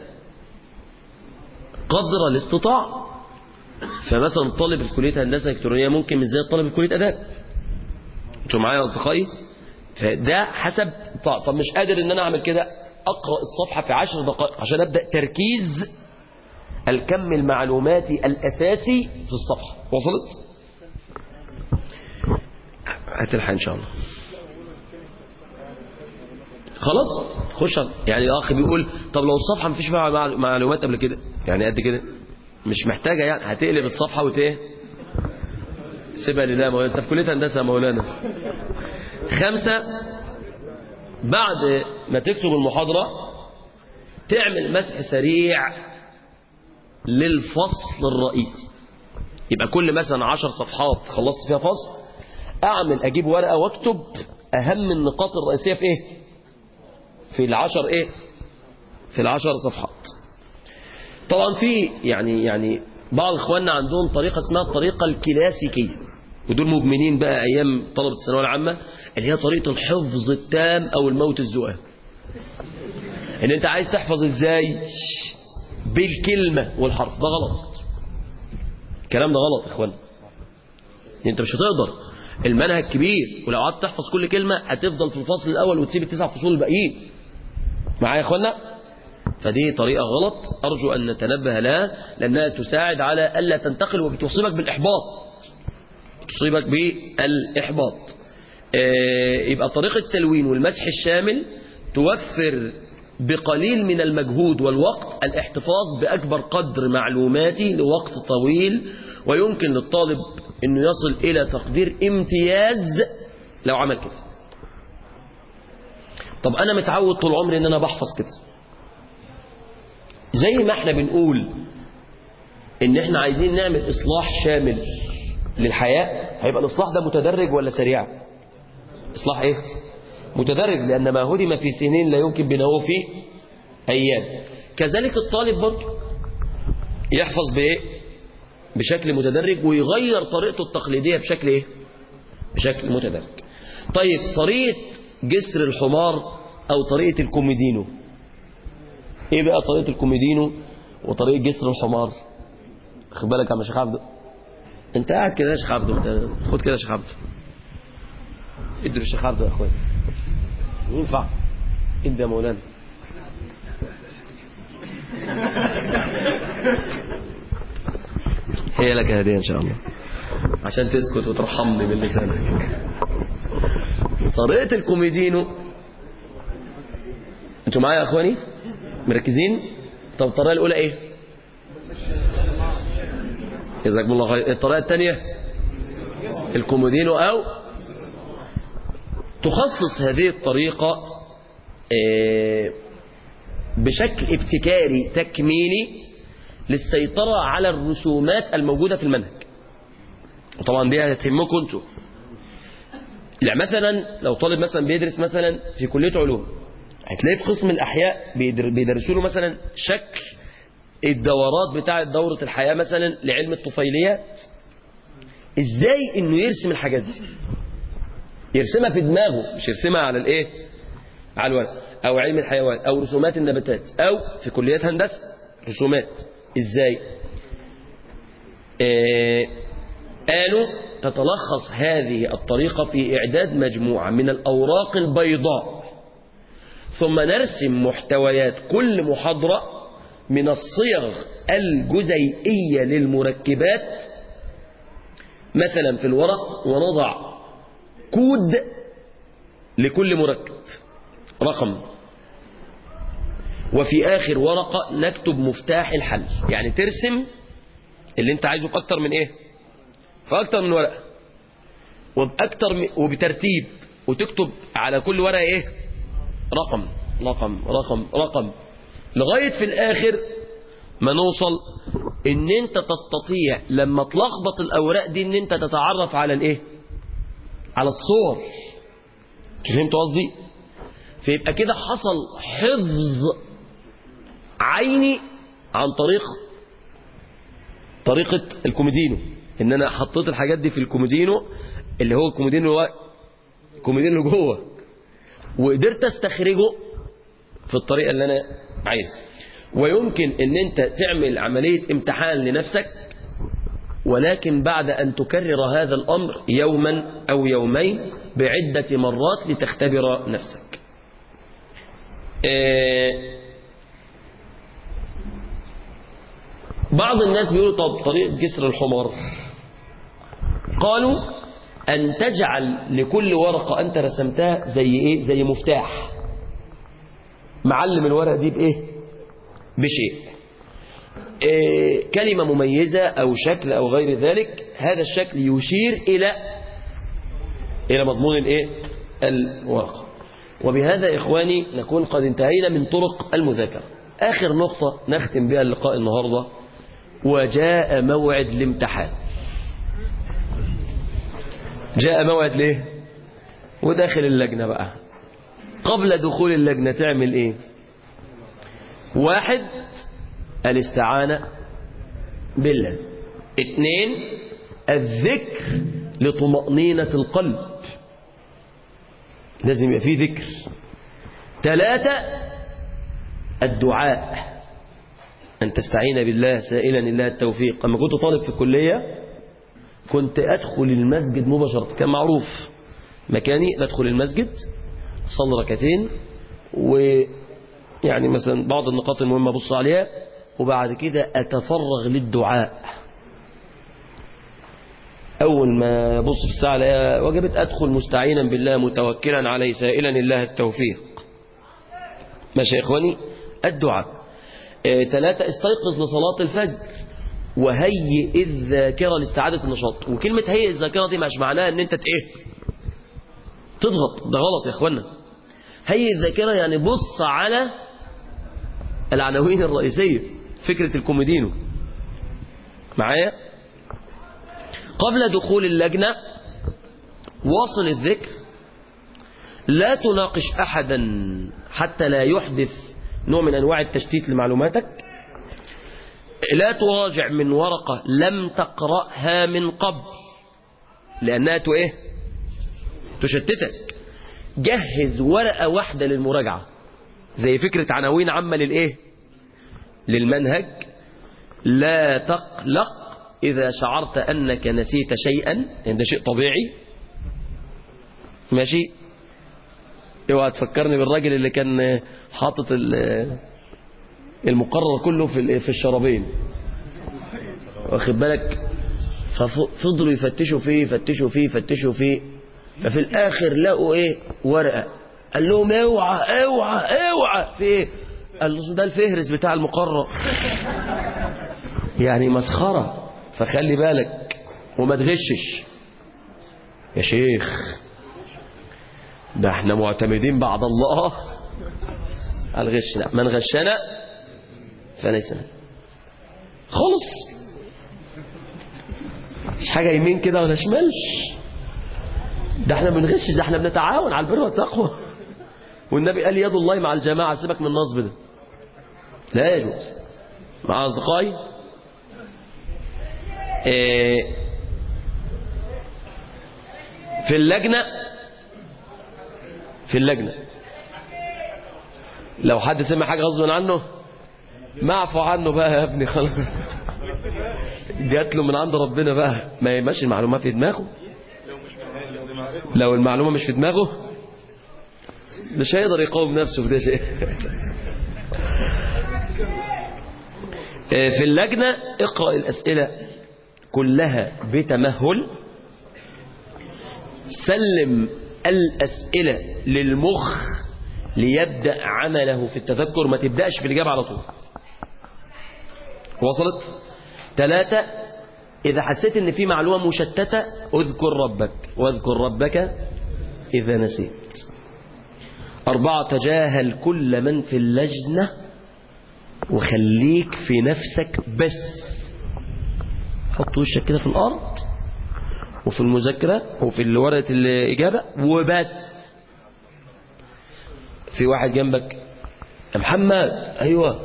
قدر الاستطاعة فمثلا طالب في كلية هندسة إلكترونية ممكن مش زي الطالب في كلية آداب انتوا معايا يا أصدقائي فده حسب طب, طب مش قادر ان انا اعمل كده اقرا الصفحه في عشر دقائق عشان ابدا تركيز الكم المعلوماتي الاساسي في الصفحه وصلت هتلحق ان شاء الله خلاص خش على- يعني الاخ بيقول طب لو الصفحه مفيش فيها مع- معلومات قبل كده يعني قد كده مش محتاجه يعني هتقلب الصفحه وت ايه سيبها لله يا مولانا انت في كليه هندسه يا مولانا خمسه بعد ما تكتب المحاضره تعمل مسح سريع للفصل الرئيسي يبقى كل مثلا عشر صفحات خلصت فيها فصل اعمل اجيب ورقه واكتب اهم النقاط الرئيسيه في ايه في العشر ايه في العشر صفحات طبعا في يعني يعني بعض اخواننا عندهم طريقه اسمها الطريقه الكلاسيكيه ودول مدمنين بقى ايام طلبه الثانويه العامه اللي هي طريقه الحفظ التام او الموت الزؤام ان انت عايز تحفظ ازاي بالكلمه والحرف ده غلط الكلام ده غلط يا اخوانا انت مش هتقدر المنهج كبير ولو قعدت تحفظ كل كلمه هتفضل في الفصل الاول وتسيب التسع فصول الباقيين معايا يا اخوانا فدي طريقه غلط ارجو ان نتنبه لها لانها تساعد على الا تنتقل وبتصيبك بالاحباط تصيبك بالاحباط آه، يبقى طريقه التلوين والمسح الشامل توفر بقليل من المجهود والوقت الاحتفاظ بأكبر قدر معلوماتي لوقت طويل ويمكن للطالب أنه يصل إلى تقدير امتياز لو عمل كده طب أنا متعود طول عمري أن أنا بحفظ كده زي ما احنا بنقول ان احنا عايزين نعمل اصلاح شامل للحياة هيبقى الاصلاح ده متدرج ولا سريع اصلاح ايه متدرج لان ما هدم في سنين لا يمكن بناؤه في ايام كذلك الطالب برضه يحفظ بايه بشكل متدرج ويغير طريقته التقليدية بشكل ايه بشكل متدرج طيب طريقة جسر الحمار او طريقة الكوميدينو ايه بقى طريقة الكوميدينو وطريقة جسر الحمار خد بالك يا عم شيخ عبده انت قاعد كده يا شيخ عبده انت خد كده يا شيخ عبده ادوا للشيخ عبده يا اخويا ينفع ادي يا مولانا هي لك هدية ان شاء الله عشان تسكت وترحمني من لسانك طريقة الكوميدينو انتوا معايا يا اخواني مركزين طب الطريقة الاولى ايه جزاكم الله خير الطريقة الثانية الكومودينو أو تخصص هذه الطريقة آه، بشكل ابتكاري تكميلي للسيطرة على الرسومات الموجودة في المنهج طبعا دي هتهمكم انتوا يعني مثلا لو طالب مثلا بيدرس مثلا في كلية علوم هتلاقي في قسم الأحياء بيدر- بيدرسوا له مثلا شكل الدورات بتاعة دورة الحياة مثلا لعلم الطفيليات ازاي انه يرسم الحاجات دي يرسمها في دماغه مش يرسمها على الايه على الورق او علم الحيوان او رسومات النباتات او في كليات هندسة رسومات ازاي آه قالوا تتلخص هذه الطريقة في إعداد مجموعة من الأوراق البيضاء ثم نرسم محتويات كل محاضرة من الصيغ الجزيئية للمركبات مثلا في الورق ونضع كود لكل مركب رقم وفي آخر ورقة نكتب مفتاح الحل يعني ترسم اللي انت عايزه بأكتر من ايه فأكتر من ورقة وبأكتر من وبترتيب وتكتب على كل ورقة ايه رقم رقم رقم رقم لغاية في الآخر ما نوصل ان انت تستطيع لما تلخبط الأوراق دي ان انت تتعرف على الايه على الصور فهمتوا قصدي فيبقى كده حصل حفظ عيني عن طريق طريقة الكوميدينو ان انا حطيت الحاجات دي في الكوميدينو اللي هو الكوميدينو اللي هو الكوميدينو اللي جوه وقدرت استخرجه في الطريقة اللي انا عايزها ويمكن ان انت تعمل عملية امتحان لنفسك ولكن بعد ان تكرر هذا الامر يوما او يومين بعدة مرات لتختبر نفسك آه، بعض الناس بيقولوا طب طريقة جسر الحمار قالوا أن تجعل لكل ورقة أنت رسمتها زي إيه زي مفتاح معلم الورقة دي بإيه بشيء إيه كلمة مميزة أو شكل أو غير ذلك هذا الشكل يشير إلى إلى مضمون الإيه الورقة وبهذا إخواني نكون قد انتهينا من طرق المذاكرة آخر نقطة نختم بها اللقاء النهاردة وجاء موعد الامتحان جاء موعد ليه وداخل اللجنة بقى قبل دخول اللجنة تعمل ايه واحد الاستعانة بالله اثنين الذكر لطمأنينة القلب لازم يبقى فيه ذكر ثلاثة الدعاء أن تستعين بالله سائلا الله التوفيق أما كنت طالب في الكلية كنت أدخل المسجد مباشرة كان معروف مكاني أدخل المسجد صلي ركعتين ويعني مثلا بعض النقاط المهمة أبص عليها وبعد كده أتفرغ للدعاء أول ما أبص في الساعة الاقيها وجبت أدخل مستعينا بالله متوكلا عليه سائلا الله التوفيق ماشي يا إخواني الدعاء آه، ثلاثة استيقظ لصلاة الفجر وهيئ الذاكرة لاستعادة النشاط وكلمة هيئ الذاكرة دي مش معناها ان انت ت- ايه تضغط ده غلط يا اخوانا هيئ الذاكرة يعني بص على العناوين الرئيسية فكرة الكوميدينو معايا قبل دخول اللجنة واصل الذكر لا تناقش أحدا حتى لا يحدث نوع من أنواع التشتيت لمعلوماتك لا تراجع من ورقة لم تقرأها من قبل لأنها تو إيه تشتتك جهز ورقة واحدة للمراجعة زي فكرة عناوين عامة للإيه للمنهج لا تقلق إذا شعرت أنك نسيت شيئا لأن ده شيء طبيعي ماشي اوعى تفكرني بالراجل اللي كان حاطط ال- المقرر كله في ال- في الشرابين واخد بالك ففضلوا يفتشوا فيه يفتشوا فيه يفتشوا فيه ففي الاخر لقوا ايه ورقه قال لهم اوعى اوعى اوعى في ايه قال له ده الفهرس بتاع المقرر يعني مسخره فخلي بالك وما تغشش يا شيخ ده احنا معتمدين بعد الله على الغش لا من غشنا فليس منه. خلص مش حاجة يمين كده ولا شمالش ده احنا بنغش ده احنا بنتعاون على البر والتقوى والنبي قال يد الله مع الجماعة سيبك من النصب ده لا يجوز مع أصدقائي إيه في اللجنة في اللجنة لو حد سمع حاجة غصب عنه معفو عنه بقى يا ابني خلاص جات له من عند ربنا بقى ما يمشي المعلومة في دماغه لو المعلومة مش في دماغه مش هيقدر يقاوم نفسه في ده شيء في اللجنة اقرأ الأسئلة كلها بتمهل سلم الأسئلة للمخ ليبدأ عمله في التذكر ما تبدأش في الإجابة على طول وصلت ثلاثة إذا حسيت إن في معلومة مشتتة اذكر ربك واذكر ربك إذا نسيت أربعة تجاهل كل من في اللجنة وخليك في نفسك بس حط وشك كده في الأرض وفي المذاكرة وفي ورقة الإجابة وبس في واحد جنبك يا محمد أيوة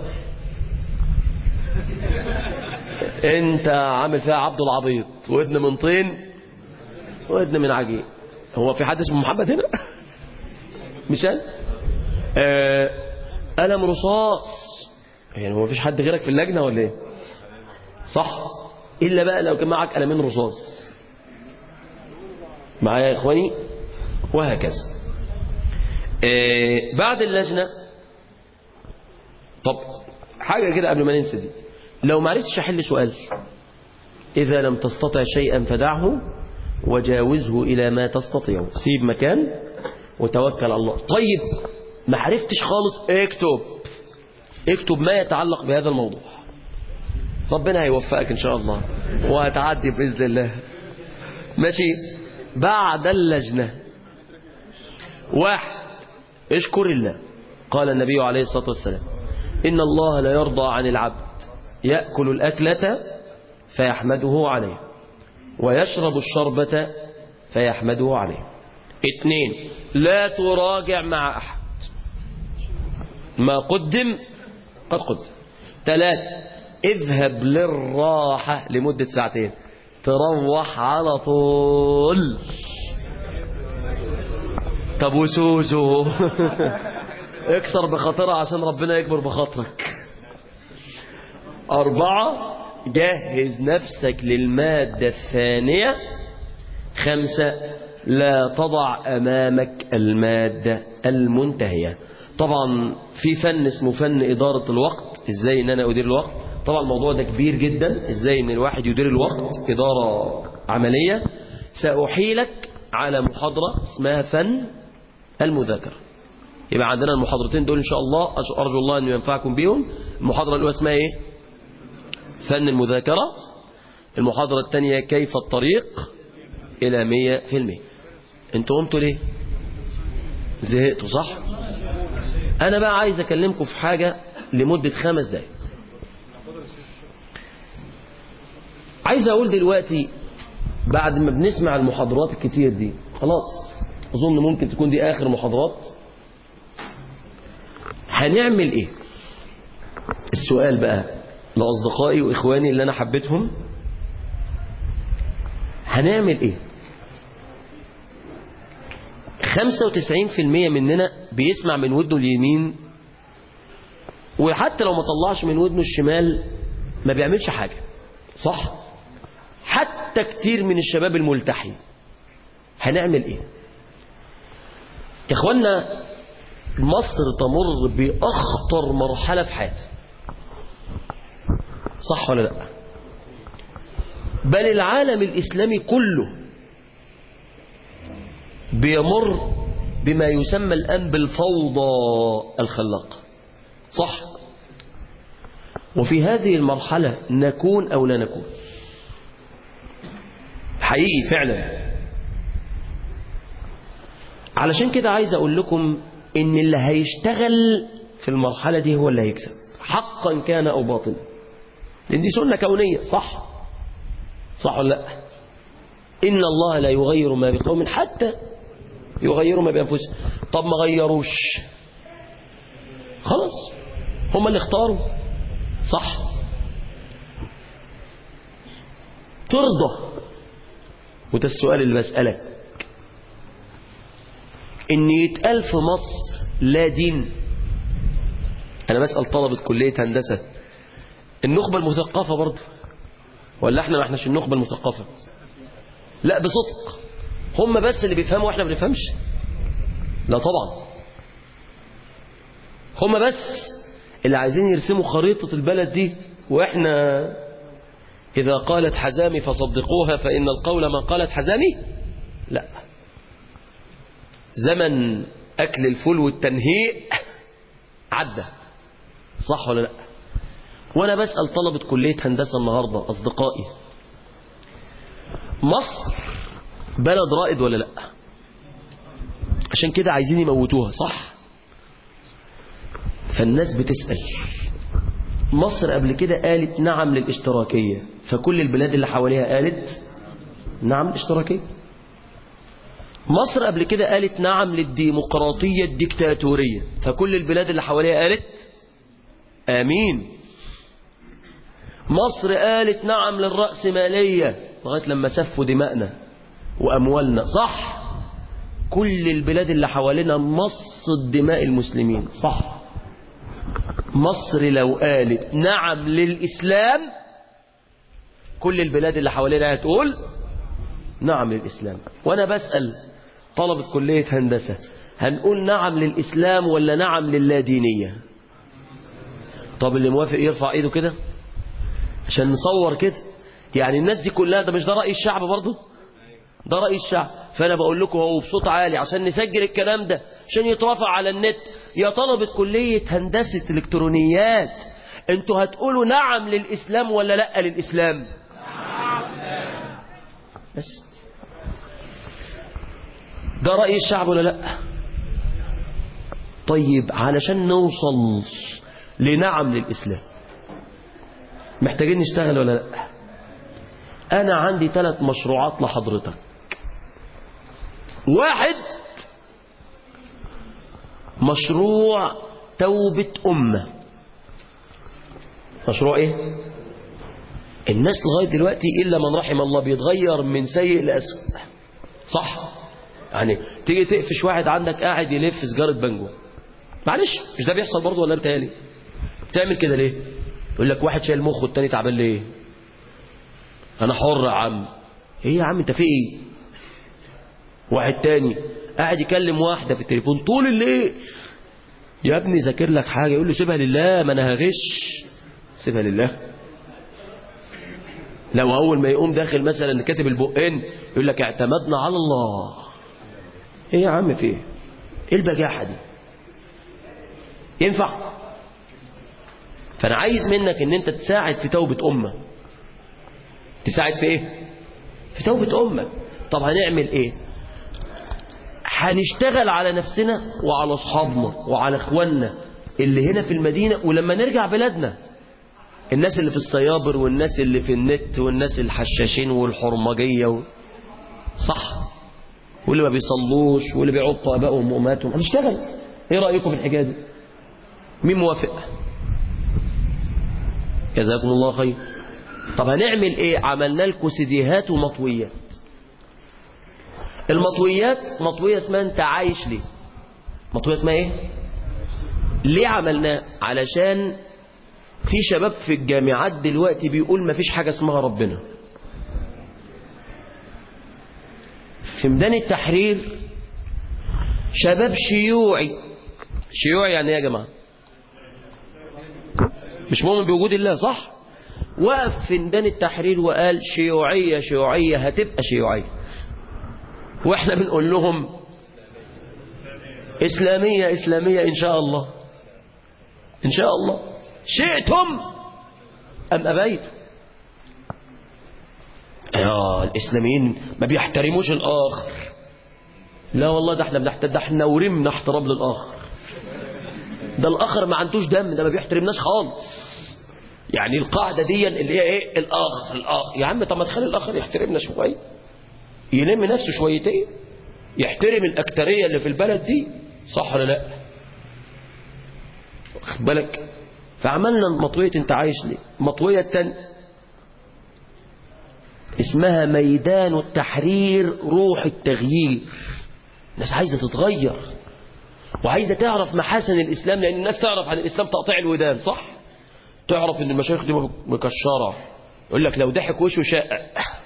انت عامل فيها عبد العبيط ودن من طين ودن من عجين هو في حد اسمه محمد هنا مش انا آه قلم رصاص يعني هو مفيش حد غيرك في اللجنة ولا ايه صح الا بقى لو كان معك قلمين رصاص معايا يا اخواني وهكذا آه بعد اللجنة طب حاجة كده قبل ما ننسى دي لو ما عرفتش احل سؤال إذا لم تستطع شيئا فدعه وجاوزه إلى ما تستطيع سيب مكان وتوكل على الله طيب ما عرفتش خالص اكتب اكتب ما يتعلق بهذا الموضوع ربنا هيوفقك ان شاء الله وهتعدي باذن الله ماشي بعد اللجنه واحد اشكر الله قال النبي عليه الصلاه والسلام ان الله لا يرضى عن العبد ياكل الاكله فيحمده عليه ويشرب الشربه فيحمده عليه اثنين لا تراجع مع احد ما قدم قد قدم ثلاثة اذهب للراحة لمدة ساعتين تروح على طول طب وسوسو اكسر بخاطرها عشان ربنا يكبر بخاطرك أربعة جهز نفسك للمادة الثانية خمسة لا تضع أمامك المادة المنتهية طبعا في فن اسمه فن إدارة الوقت ازاي ان انا ادير الوقت طبعا الموضوع ده كبير جدا ازاي ان الواحد يدير الوقت إدارة عملية سأحيلك على محاضرة اسمها فن المذاكرة يبقى عندنا المحاضرتين دول ان شاء الله ارجو الله ان ينفعكم بيهم المحاضرة الاولى اسمها ايه فن المذاكرة المحاضرة الثانية كيف الطريق الى مية في المية انتوا قمتوا ليه زهقتوا صح انا بقى عايز اكلمكم في حاجة لمدة خمس دقايق عايز اقول دلوقتي بعد ما بنسمع المحاضرات الكتير دي خلاص اظن ممكن تكون دي اخر محاضرات هنعمل ايه السؤال بقى لاصدقائي واخواني اللي انا حبيتهم هنعمل ايه 95% مننا بيسمع من ودنه اليمين وحتى لو ما طلعش من ودنه الشمال ما بيعملش حاجة صح حتى كتير من الشباب الملتحي هنعمل ايه يا اخوانا مصر تمر بأخطر مرحلة في حياتها صح ولا لا بل العالم الإسلامي كله بيمر بما يسمى الآن بالفوضى الخلاقة صح وفي هذه المرحلة نكون أو لا نكون حقيقي فعلا علشان كده عايز أقول لكم إن اللي هيشتغل في المرحلة دي هو اللي هيكسب حقا كان أو باطلا لأن دي سنة كونية صح صح ولا لا إن الله لا يغير ما بقوم حتى يغيروا ما بأنفسهم طب ما غيروش خلاص هم اللي اختاروا صح ترضى وده السؤال اللي بسألك ان يتقال في مصر لا دين انا بسأل طلبة كلية هندسة النخبة المثقفة برضه ولا احنا ما احناش النخبة المثقفة لا بصدق هم بس اللي بيفهموا واحنا ما بنفهمش لا طبعا هم بس اللي عايزين يرسموا خريطة البلد دي واحنا إذا قالت حزامي فصدقوها فإن القول ما قالت حزامي لا زمن أكل الفول والتنهيء عدى صح ولا لا وأنا بسأل طلبة كلية هندسة النهاردة أصدقائي مصر بلد رائد ولا لا عشان كده عايزين يموتوها صح فالناس بتسأل مصر قبل كده قالت نعم للاشتراكية فكل البلاد اللي حواليها قالت نعم للاشتراكية مصر قبل كده قالت نعم للديمقراطية الديكتاتورية فكل البلاد اللي حواليها قالت آمين مصر قالت نعم للرأسمالية لغاية لما سفوا دماءنا وأموالنا صح كل البلاد اللي حوالينا مصت دماء المسلمين صح مصر لو قالت نعم للإسلام كل البلاد اللي حوالينا هتقول نعم للإسلام وأنا بسأل طلبة كلية هندسة هنقول نعم للإسلام ولا نعم للادينية طب اللي موافق يرفع ايده كده عشان نصور كده يعني الناس دي كلها ده مش ده رأي الشعب برضه ده رأي الشعب فأنا بقول لكم هو بصوت عالي عشان نسجل الكلام ده عشان يترفع على النت يا طلبة كلية هندسة الكترونيات انتوا هتقولوا نعم للإسلام ولا لا للإسلام بس ده رأي الشعب ولا لا طيب علشان نوصل لنعم للإسلام محتاجين نشتغل ولا لا أنا عندي ثلاث مشروعات لحضرتك واحد مشروع توبة أمة مشروع إيه الناس لغاية دلوقتي إلا من رحم الله بيتغير من سيء لأسوأ صح يعني تيجي تقفش واحد عندك قاعد يلف سجارة بنجو معلش مش ده بيحصل برضه ولا بتهيألي بتعمل كده ليه يقول لك واحد شايل مخه والتاني تعبان ليه انا حر يا عم ايه يا عم انت في ايه واحد تاني قاعد يكلم واحدة في التليفون طول الليل يا ابني ذاكر لك حاجة يقول له سيبها لله ما انا هغش سيبها لله لو اول ما يقوم داخل مثلا كاتب البقين يقول لك اعتمدنا على الله ايه يا عم في ايه ايه البجاحة دي ينفع فانا عايز منك ان انت تساعد في توبة امة تساعد في ايه في توبة امة طب هنعمل ايه هنشتغل على نفسنا وعلى اصحابنا وعلى اخواننا اللي هنا في المدينة ولما نرجع بلادنا الناس اللي في السيابر والناس اللي في النت والناس الحشاشين والحرمجية و... صح واللي ما بيصلوش واللي بيعطوا ابائهم وامهاتهم هنشتغل ايه رايكم في الحكايه دي مين موافق جزاكم الله خير طب هنعمل ايه عملنا لكم سيديهات ومطويات المطويات مطويه اسمها انت عايش ليه مطويه اسمها ايه ليه عملناه علشان في شباب في الجامعات دلوقتي بيقول ما فيش حاجه اسمها ربنا في ميدان التحرير شباب شيوعي شيوعي يعني ايه يا جماعه مش مؤمن بوجود الله صح وقف في ميدان التحرير وقال شيوعية شيوعية هتبقى شيوعية واحنا بنقول لهم إسلامية إسلامية إن شاء الله إن شاء الله شئتم أم أبيتم يا الإسلاميين ما بيحترموش الآخر لا والله ده احنا بنحت... ده احنا ورمنا احترام للآخر ده الآخر ما عندوش دم ده ما بيحترمناش خالص يعني القاعدة دي اللي هي ايه الآخر الآخر يا عم طب ما تخلي الآخر يحترمنا شوية يلم نفسه شويتين يحترم الأكترية اللي في البلد دي صح ولا لا واخد بالك فعملنا مطوية انت عايش ليه مطوية تانية اسمها ميدان التحرير روح التغيير الناس عايزة تتغير وعايزة تعرف محاسن الإسلام لأن الناس تعرف عن الإسلام تقطيع الودان صح تعرف ان المشايخ دي مكشرة يقول لك لو ضحك وشه شقق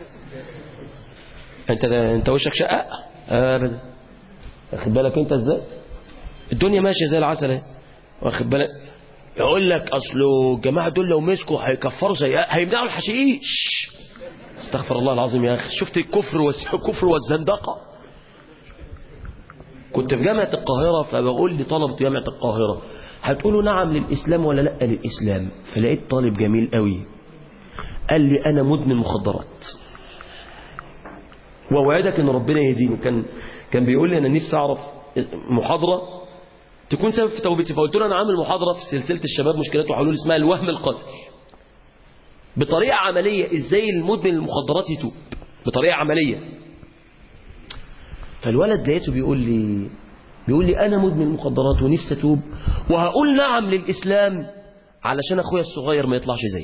انت انت وشك شقق ابدا واخد بالك انت ازاي الدنيا ماشيه زي العسل اهي واخد بالك يقول لك اصله الجماعه دول لو مسكوا هيكفروا زي هيمنعوا الحشيش استغفر الله العظيم يا اخي شفت الكفر والكفر والزندقه كنت في جامعه القاهره فبقول لطلبه جامعه القاهره هتقولوا نعم للإسلام ولا لا للإسلام فلقيت طالب جميل قوي قال لي أنا مدمن مخدرات ووعدك ان ربنا يهديني كان كان بيقول لي انا نفسي اعرف محاضره تكون سبب في توبتي فقلت له انا عامل محاضره في سلسله الشباب مشكلات وحلول اسمها الوهم القتل بطريقه عمليه ازاي المدمن المخدرات يتوب بطريقه عمليه فالولد لقيته بيقول لي بيقول لي أنا مدمن مخدرات ونفسي أتوب وهقول نعم للإسلام علشان أخويا الصغير ما يطلعش زيي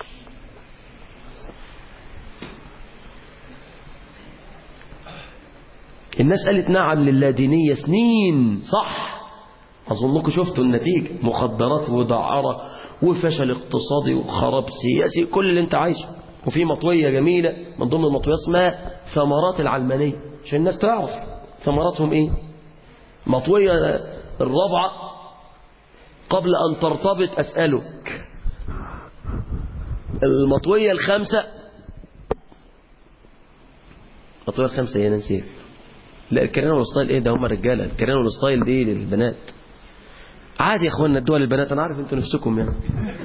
الناس قالت نعم لله دينية سنين صح أظنكم شفتوا النتيجة مخدرات ودعارة وفشل اقتصادي وخراب سياسي كل اللي انت عايزه وفي مطوية جميلة من ضمن المطوية اسمها ثمرات العلمانية عشان الناس تعرف ثمراتهم ايه مطوية الرابعة قبل أن ترتبط أسألك المطوية الخامسة المطوية الخامسة ايه انا نسيت لا الكريان والستايل ايه ده هم رجالة الكريان والستايل دي للبنات عادي يا اخوانا الدول البنات انا عارف انتوا نفسكم يعني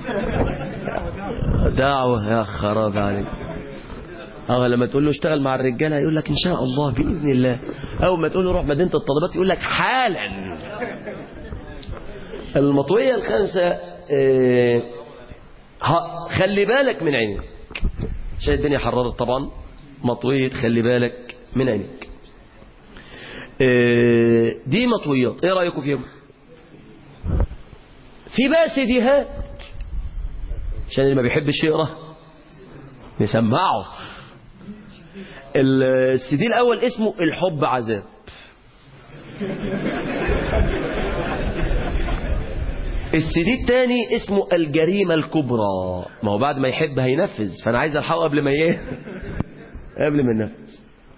دعوة يا خراب عليك اه لما تقول له اشتغل مع الرجاله يقول لك ان شاء الله باذن الله اول ما تقول له روح مدينه الطلبات يقول لك حالا المطويه الخامسه اه ها- خلي بالك من عينك عشان الدنيا حررت طبعا مطويه خلي بالك من عينك اه دي مطويات ايه رايكم فيهم في بقى سيديهات عشان اللي ما بيحبش يقرا نسمعه السي دي الاول اسمه الحب عذاب السي دي الثاني اسمه الجريمه الكبرى ما هو بعد ما يحب هينفذ فانا عايز الحقه قبل ما ايه قبل ما ينفذ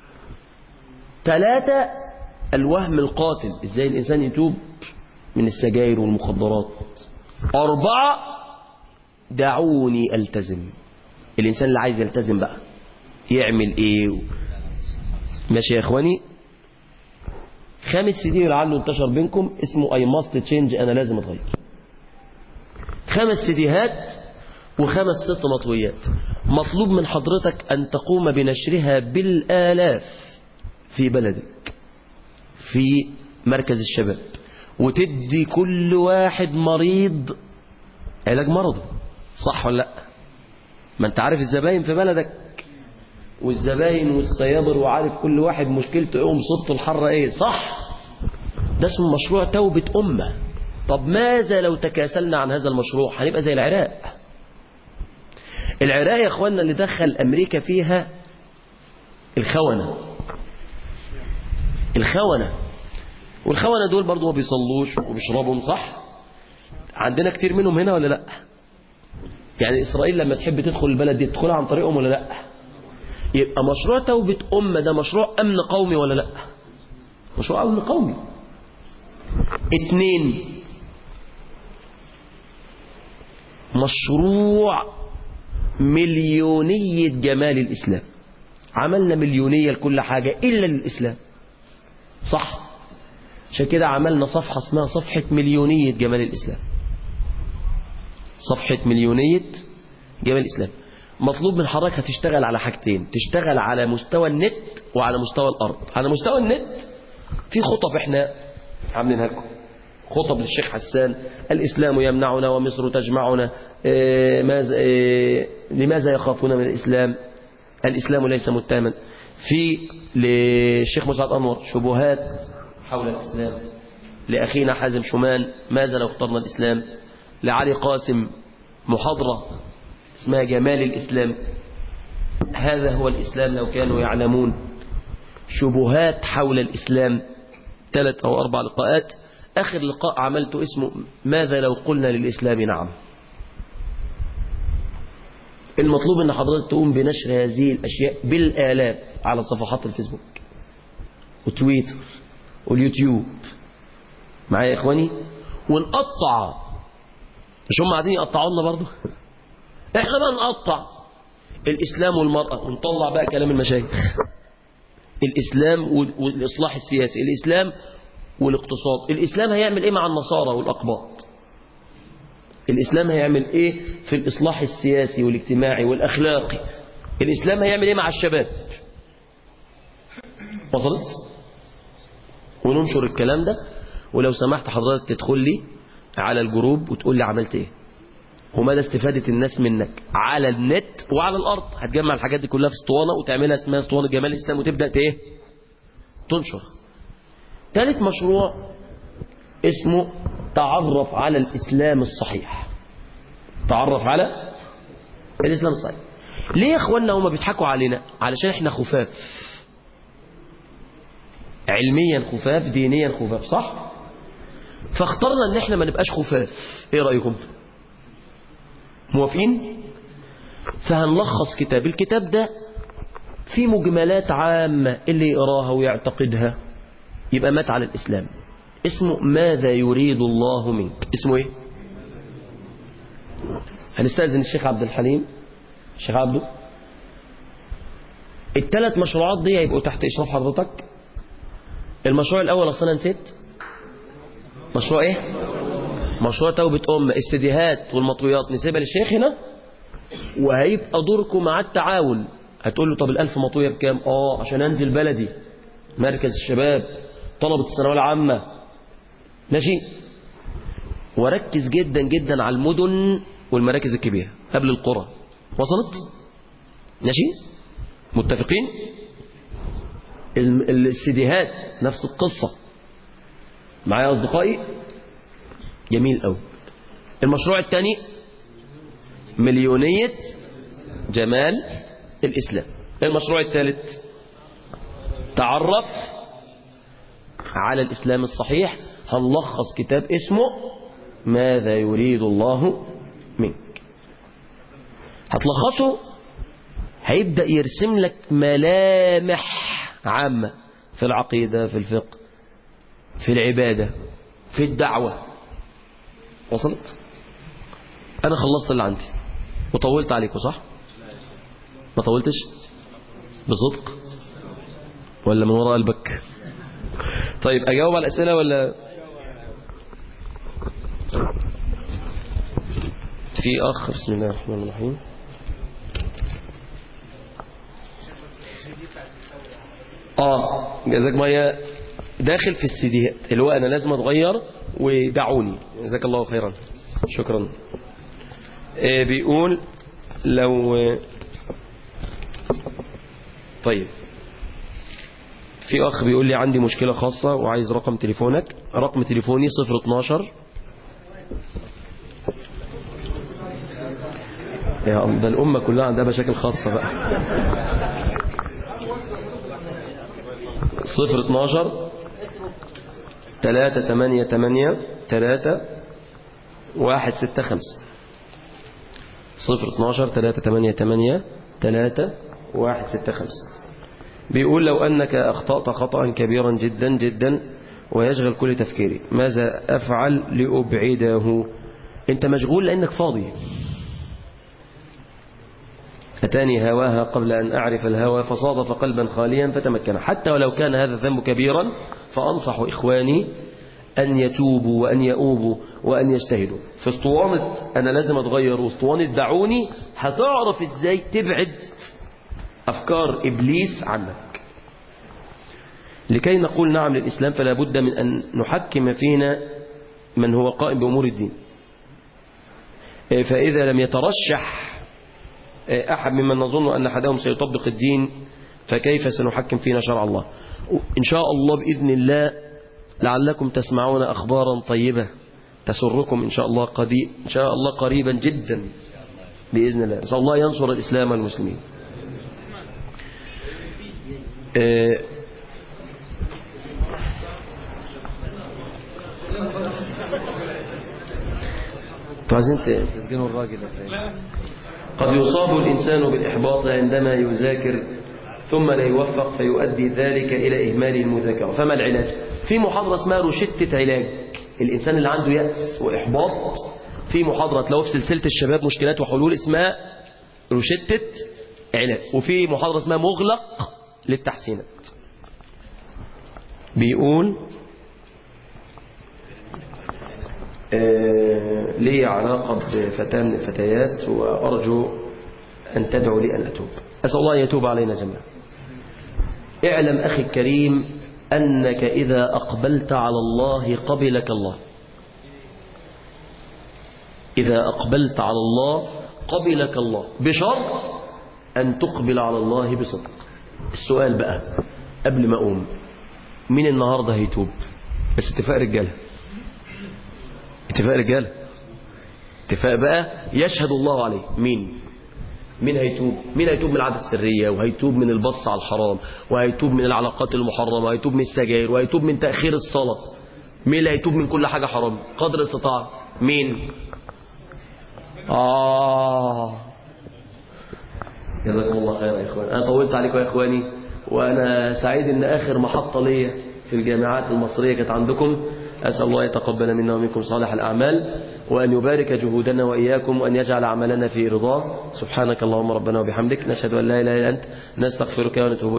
ثلاثة الوهم القاتل ازاي الانسان يتوب من السجاير والمخدرات أربعة دعوني ألتزم الإنسان اللي عايز يلتزم بقى يعمل إيه ماشي يا إخواني خامس سي لعله انتشر بينكم اسمه I must change أنا لازم أتغير خمس سيديهات وخمس ست مطويات مطلوب من حضرتك أن تقوم بنشرها بالآلاف في بلدك في مركز الشباب وتدي كل واحد مريض علاج مرضه صح ولا لا ما انت عارف الزباين في بلدك والزباين والصيادر وعارف كل واحد مشكلته ايه ومصيبته الحرة ايه صح ده اسمه مشروع توبة أمة طب ماذا لو تكاسلنا عن هذا المشروع هنبقى زي العراق العراق يا اخوانا اللي دخل أمريكا فيها الخونة الخونة والخونة دول برضو ما بيصلوش وبيشربهم صح عندنا كتير منهم هنا ولا لا يعني إسرائيل لما تحب تدخل البلد دي تدخلها عن طريقهم ولا لا يبقى مشروع توبة أمة ده مشروع أمن قومي ولا لا مشروع أمن قومي اتنين مشروع مليونية جمال الإسلام عملنا مليونية لكل حاجة إلا للإسلام صح عشان كده عملنا صفحة اسمها صفحة مليونية جمال الإسلام صفحة مليونية جمال الإسلام مطلوب من حضرتك هتشتغل على حاجتين تشتغل على مستوى النت وعلى مستوى الأرض على مستوى النت في خطب احنا عاملينها لكم خطب للشيخ حسان الإسلام يمنعنا ومصر تجمعنا إيه ماذا إيه لماذا يخافون من الإسلام الإسلام ليس متهما في للشيخ مسعد أنور شبهات حول الإسلام لأخينا حازم شومان ماذا لو اخترنا الإسلام لعلي قاسم محاضرة اسمها جمال الإسلام هذا هو الإسلام لو كانوا يعلمون شبهات حول الإسلام ثلاث أو أربع لقاءات آخر لقاء عملته اسمه ماذا لو قلنا للإسلام نعم المطلوب أن حضرتك تقوم بنشر هذه الأشياء بالآلاف على صفحات الفيسبوك وتويتر واليوتيوب معايا يا إخواني ونقطع مش هم قاعدين يقطعونا برضه احنا بقى نقطع الإسلام والمرأة ونطلع بقى كلام المشايخ الإسلام والإصلاح السياسي الإسلام والاقتصاد الإسلام هيعمل إيه مع النصارى والأقباط الإسلام هيعمل إيه في الإصلاح السياسي والاجتماعي والأخلاقي الإسلام هيعمل إيه مع الشباب وصلت وننشر الكلام ده ولو سمحت حضرتك تدخل لي على الجروب وتقول لي عملت ايه ومدى استفادة الناس منك على النت وعلى الأرض هتجمع الحاجات دي كلها في اسطوانة وتعملها اسمها اسطوانة جمال الإسلام وتبدأ ايه تنشر ثالث مشروع اسمه تعرف على الإسلام الصحيح تعرف على الإسلام الصحيح ليه يا اخوانا هما بيضحكوا علينا علشان احنا خفاف علميا خفاف دينيا خفاف صح فاخترنا ان احنا ما نبقاش خفاف ايه رأيكم موافقين فهنلخص كتاب الكتاب ده في مجملات عامة اللي يقراها ويعتقدها يبقى مات على الإسلام اسمه ماذا يريد الله منك اسمه ايه هنستأذن الشيخ عبد الحليم الشيخ عبده الثلاث مشروعات دي هيبقوا تحت إشراف حضرتك المشروع الأول أصلا نسيت مشروع ايه مشروع توبة أمة السيديهات والمطويات نسيبها للشيخ هنا وهيبقى دوركم مع التعاون هتقول له طب الألف مطوية بكام اه عشان أنزل بلدي مركز الشباب طلبة الثانوية العامة ماشي وركز جدا جدا على المدن والمراكز الكبيرة قبل القرى وصلت ماشي متفقين الم- السيديهات نفس القصة معايا أصدقائي جميل قوي المشروع الثاني مليونية جمال الإسلام المشروع الثالث تعرف على الإسلام الصحيح هنلخص كتاب اسمه ماذا يريد الله منك هتلخصه هيبدأ يرسم لك ملامح عامة في العقيدة في الفقه في العبادة في الدعوة وصلت أنا خلصت اللي عندي وطولت عليكم صح ما طولتش بصدق ولا من وراء قلبك طيب أجاوب على الأسئلة ولا في أخ بسم الله الرحمن الرحيم اه جزاك مية داخل في السيديات اللي هو انا لازم اتغير ودعوني جزاك الله خيرا شكرا آه بيقول لو طيب في اخ بيقول لي عندي مشكلة خاصة وعايز رقم تليفونك رقم تليفوني 012 يا الله ده الأمة كلها عندها مشاكل خاصة بقى صفر اتناشر تلاتة تمانية تمانية تلاتة واحد ستة خمسة صفر اتناشر تلاتة تمانية تمانية تلاتة واحد ستة خمسة بيقول لو أنك أخطأت خطأ كبيرا جدا جدا ويشغل كل تفكيري ماذا أفعل لأبعده أنت مشغول لأنك فاضي أتاني هواها قبل أن أعرف الهوى فصادف قلبا خاليا فتمكن حتى ولو كان هذا الذنب كبيرا فأنصح إخواني أن يتوبوا وأن يؤوبوا وأن يجتهدوا في اسطوانة أنا لازم أتغير واسطوانة دعوني هتعرف إزاي تبعد أفكار إبليس عنك لكي نقول نعم للإسلام فلا بد من أن نحكم فينا من هو قائم بأمور الدين فإذا لم يترشح أحد ممن نظن أن أحدهم سيطبق الدين فكيف سنحكم فينا شرع الله إن شاء الله بإذن الله لعلكم تسمعون أخبارا طيبة تسركم إن شاء الله قدي إن شاء الله قريبا جدا بإذن الله نسأل الله ينصر الإسلام والمسلمين آه، انتوا عايزين تسجنوا الراجل ده قد يصاب الإنسان بالإحباط عندما يذاكر ثم لا يوفق فيؤدي ذلك إلى إهمال المذاكرة فما العلاج؟ في محاضرة اسمها روشتة علاج الإنسان اللي عنده يأس وإحباط في محاضرة لو في سلسلة الشباب مشكلات وحلول اسمها روشتة علاج وفي محاضرة اسمها مغلق للتحسينات بيقول آه، لي علاقة بفتاة من الفتيات وأرجو أن تدعو لي أن أتوب أسأل الله أن يتوب علينا جميعا اعلم أخي الكريم أنك إذا أقبلت على الله قبلك الله إذا أقبلت على الله قبلك الله بشرط أن تقبل على الله بصدق السؤال بقى قبل ما أقوم مين النهاردة هيتوب بس اتفاق رجاله اتفاق رجاله اتفاق بقى يشهد الله عليه مين مين هيتوب مين هيتوب من العادة السرية وهيتوب من البص على الحرام وهيتوب من العلاقات المحرمة وهيتوب من السجاير وهيتوب من تأخير الصلاة مين اللي هيتوب من كل حاجة حرام قدر استطاع مين آه جزاكم الله خير يا إخوان أنا طولت عليكم يا إخواني وأنا سعيد إن آخر محطة ليا في الجامعات المصرية كانت عندكم أسأل الله يتقبل منا ومنكم صالح الأعمال وأن يبارك جهودنا وإياكم وأن يجعل عملنا في رضاه سبحانك اللهم ربنا وبحمدك نشهد أن لا إله إلا أنت نستغفرك ونتوب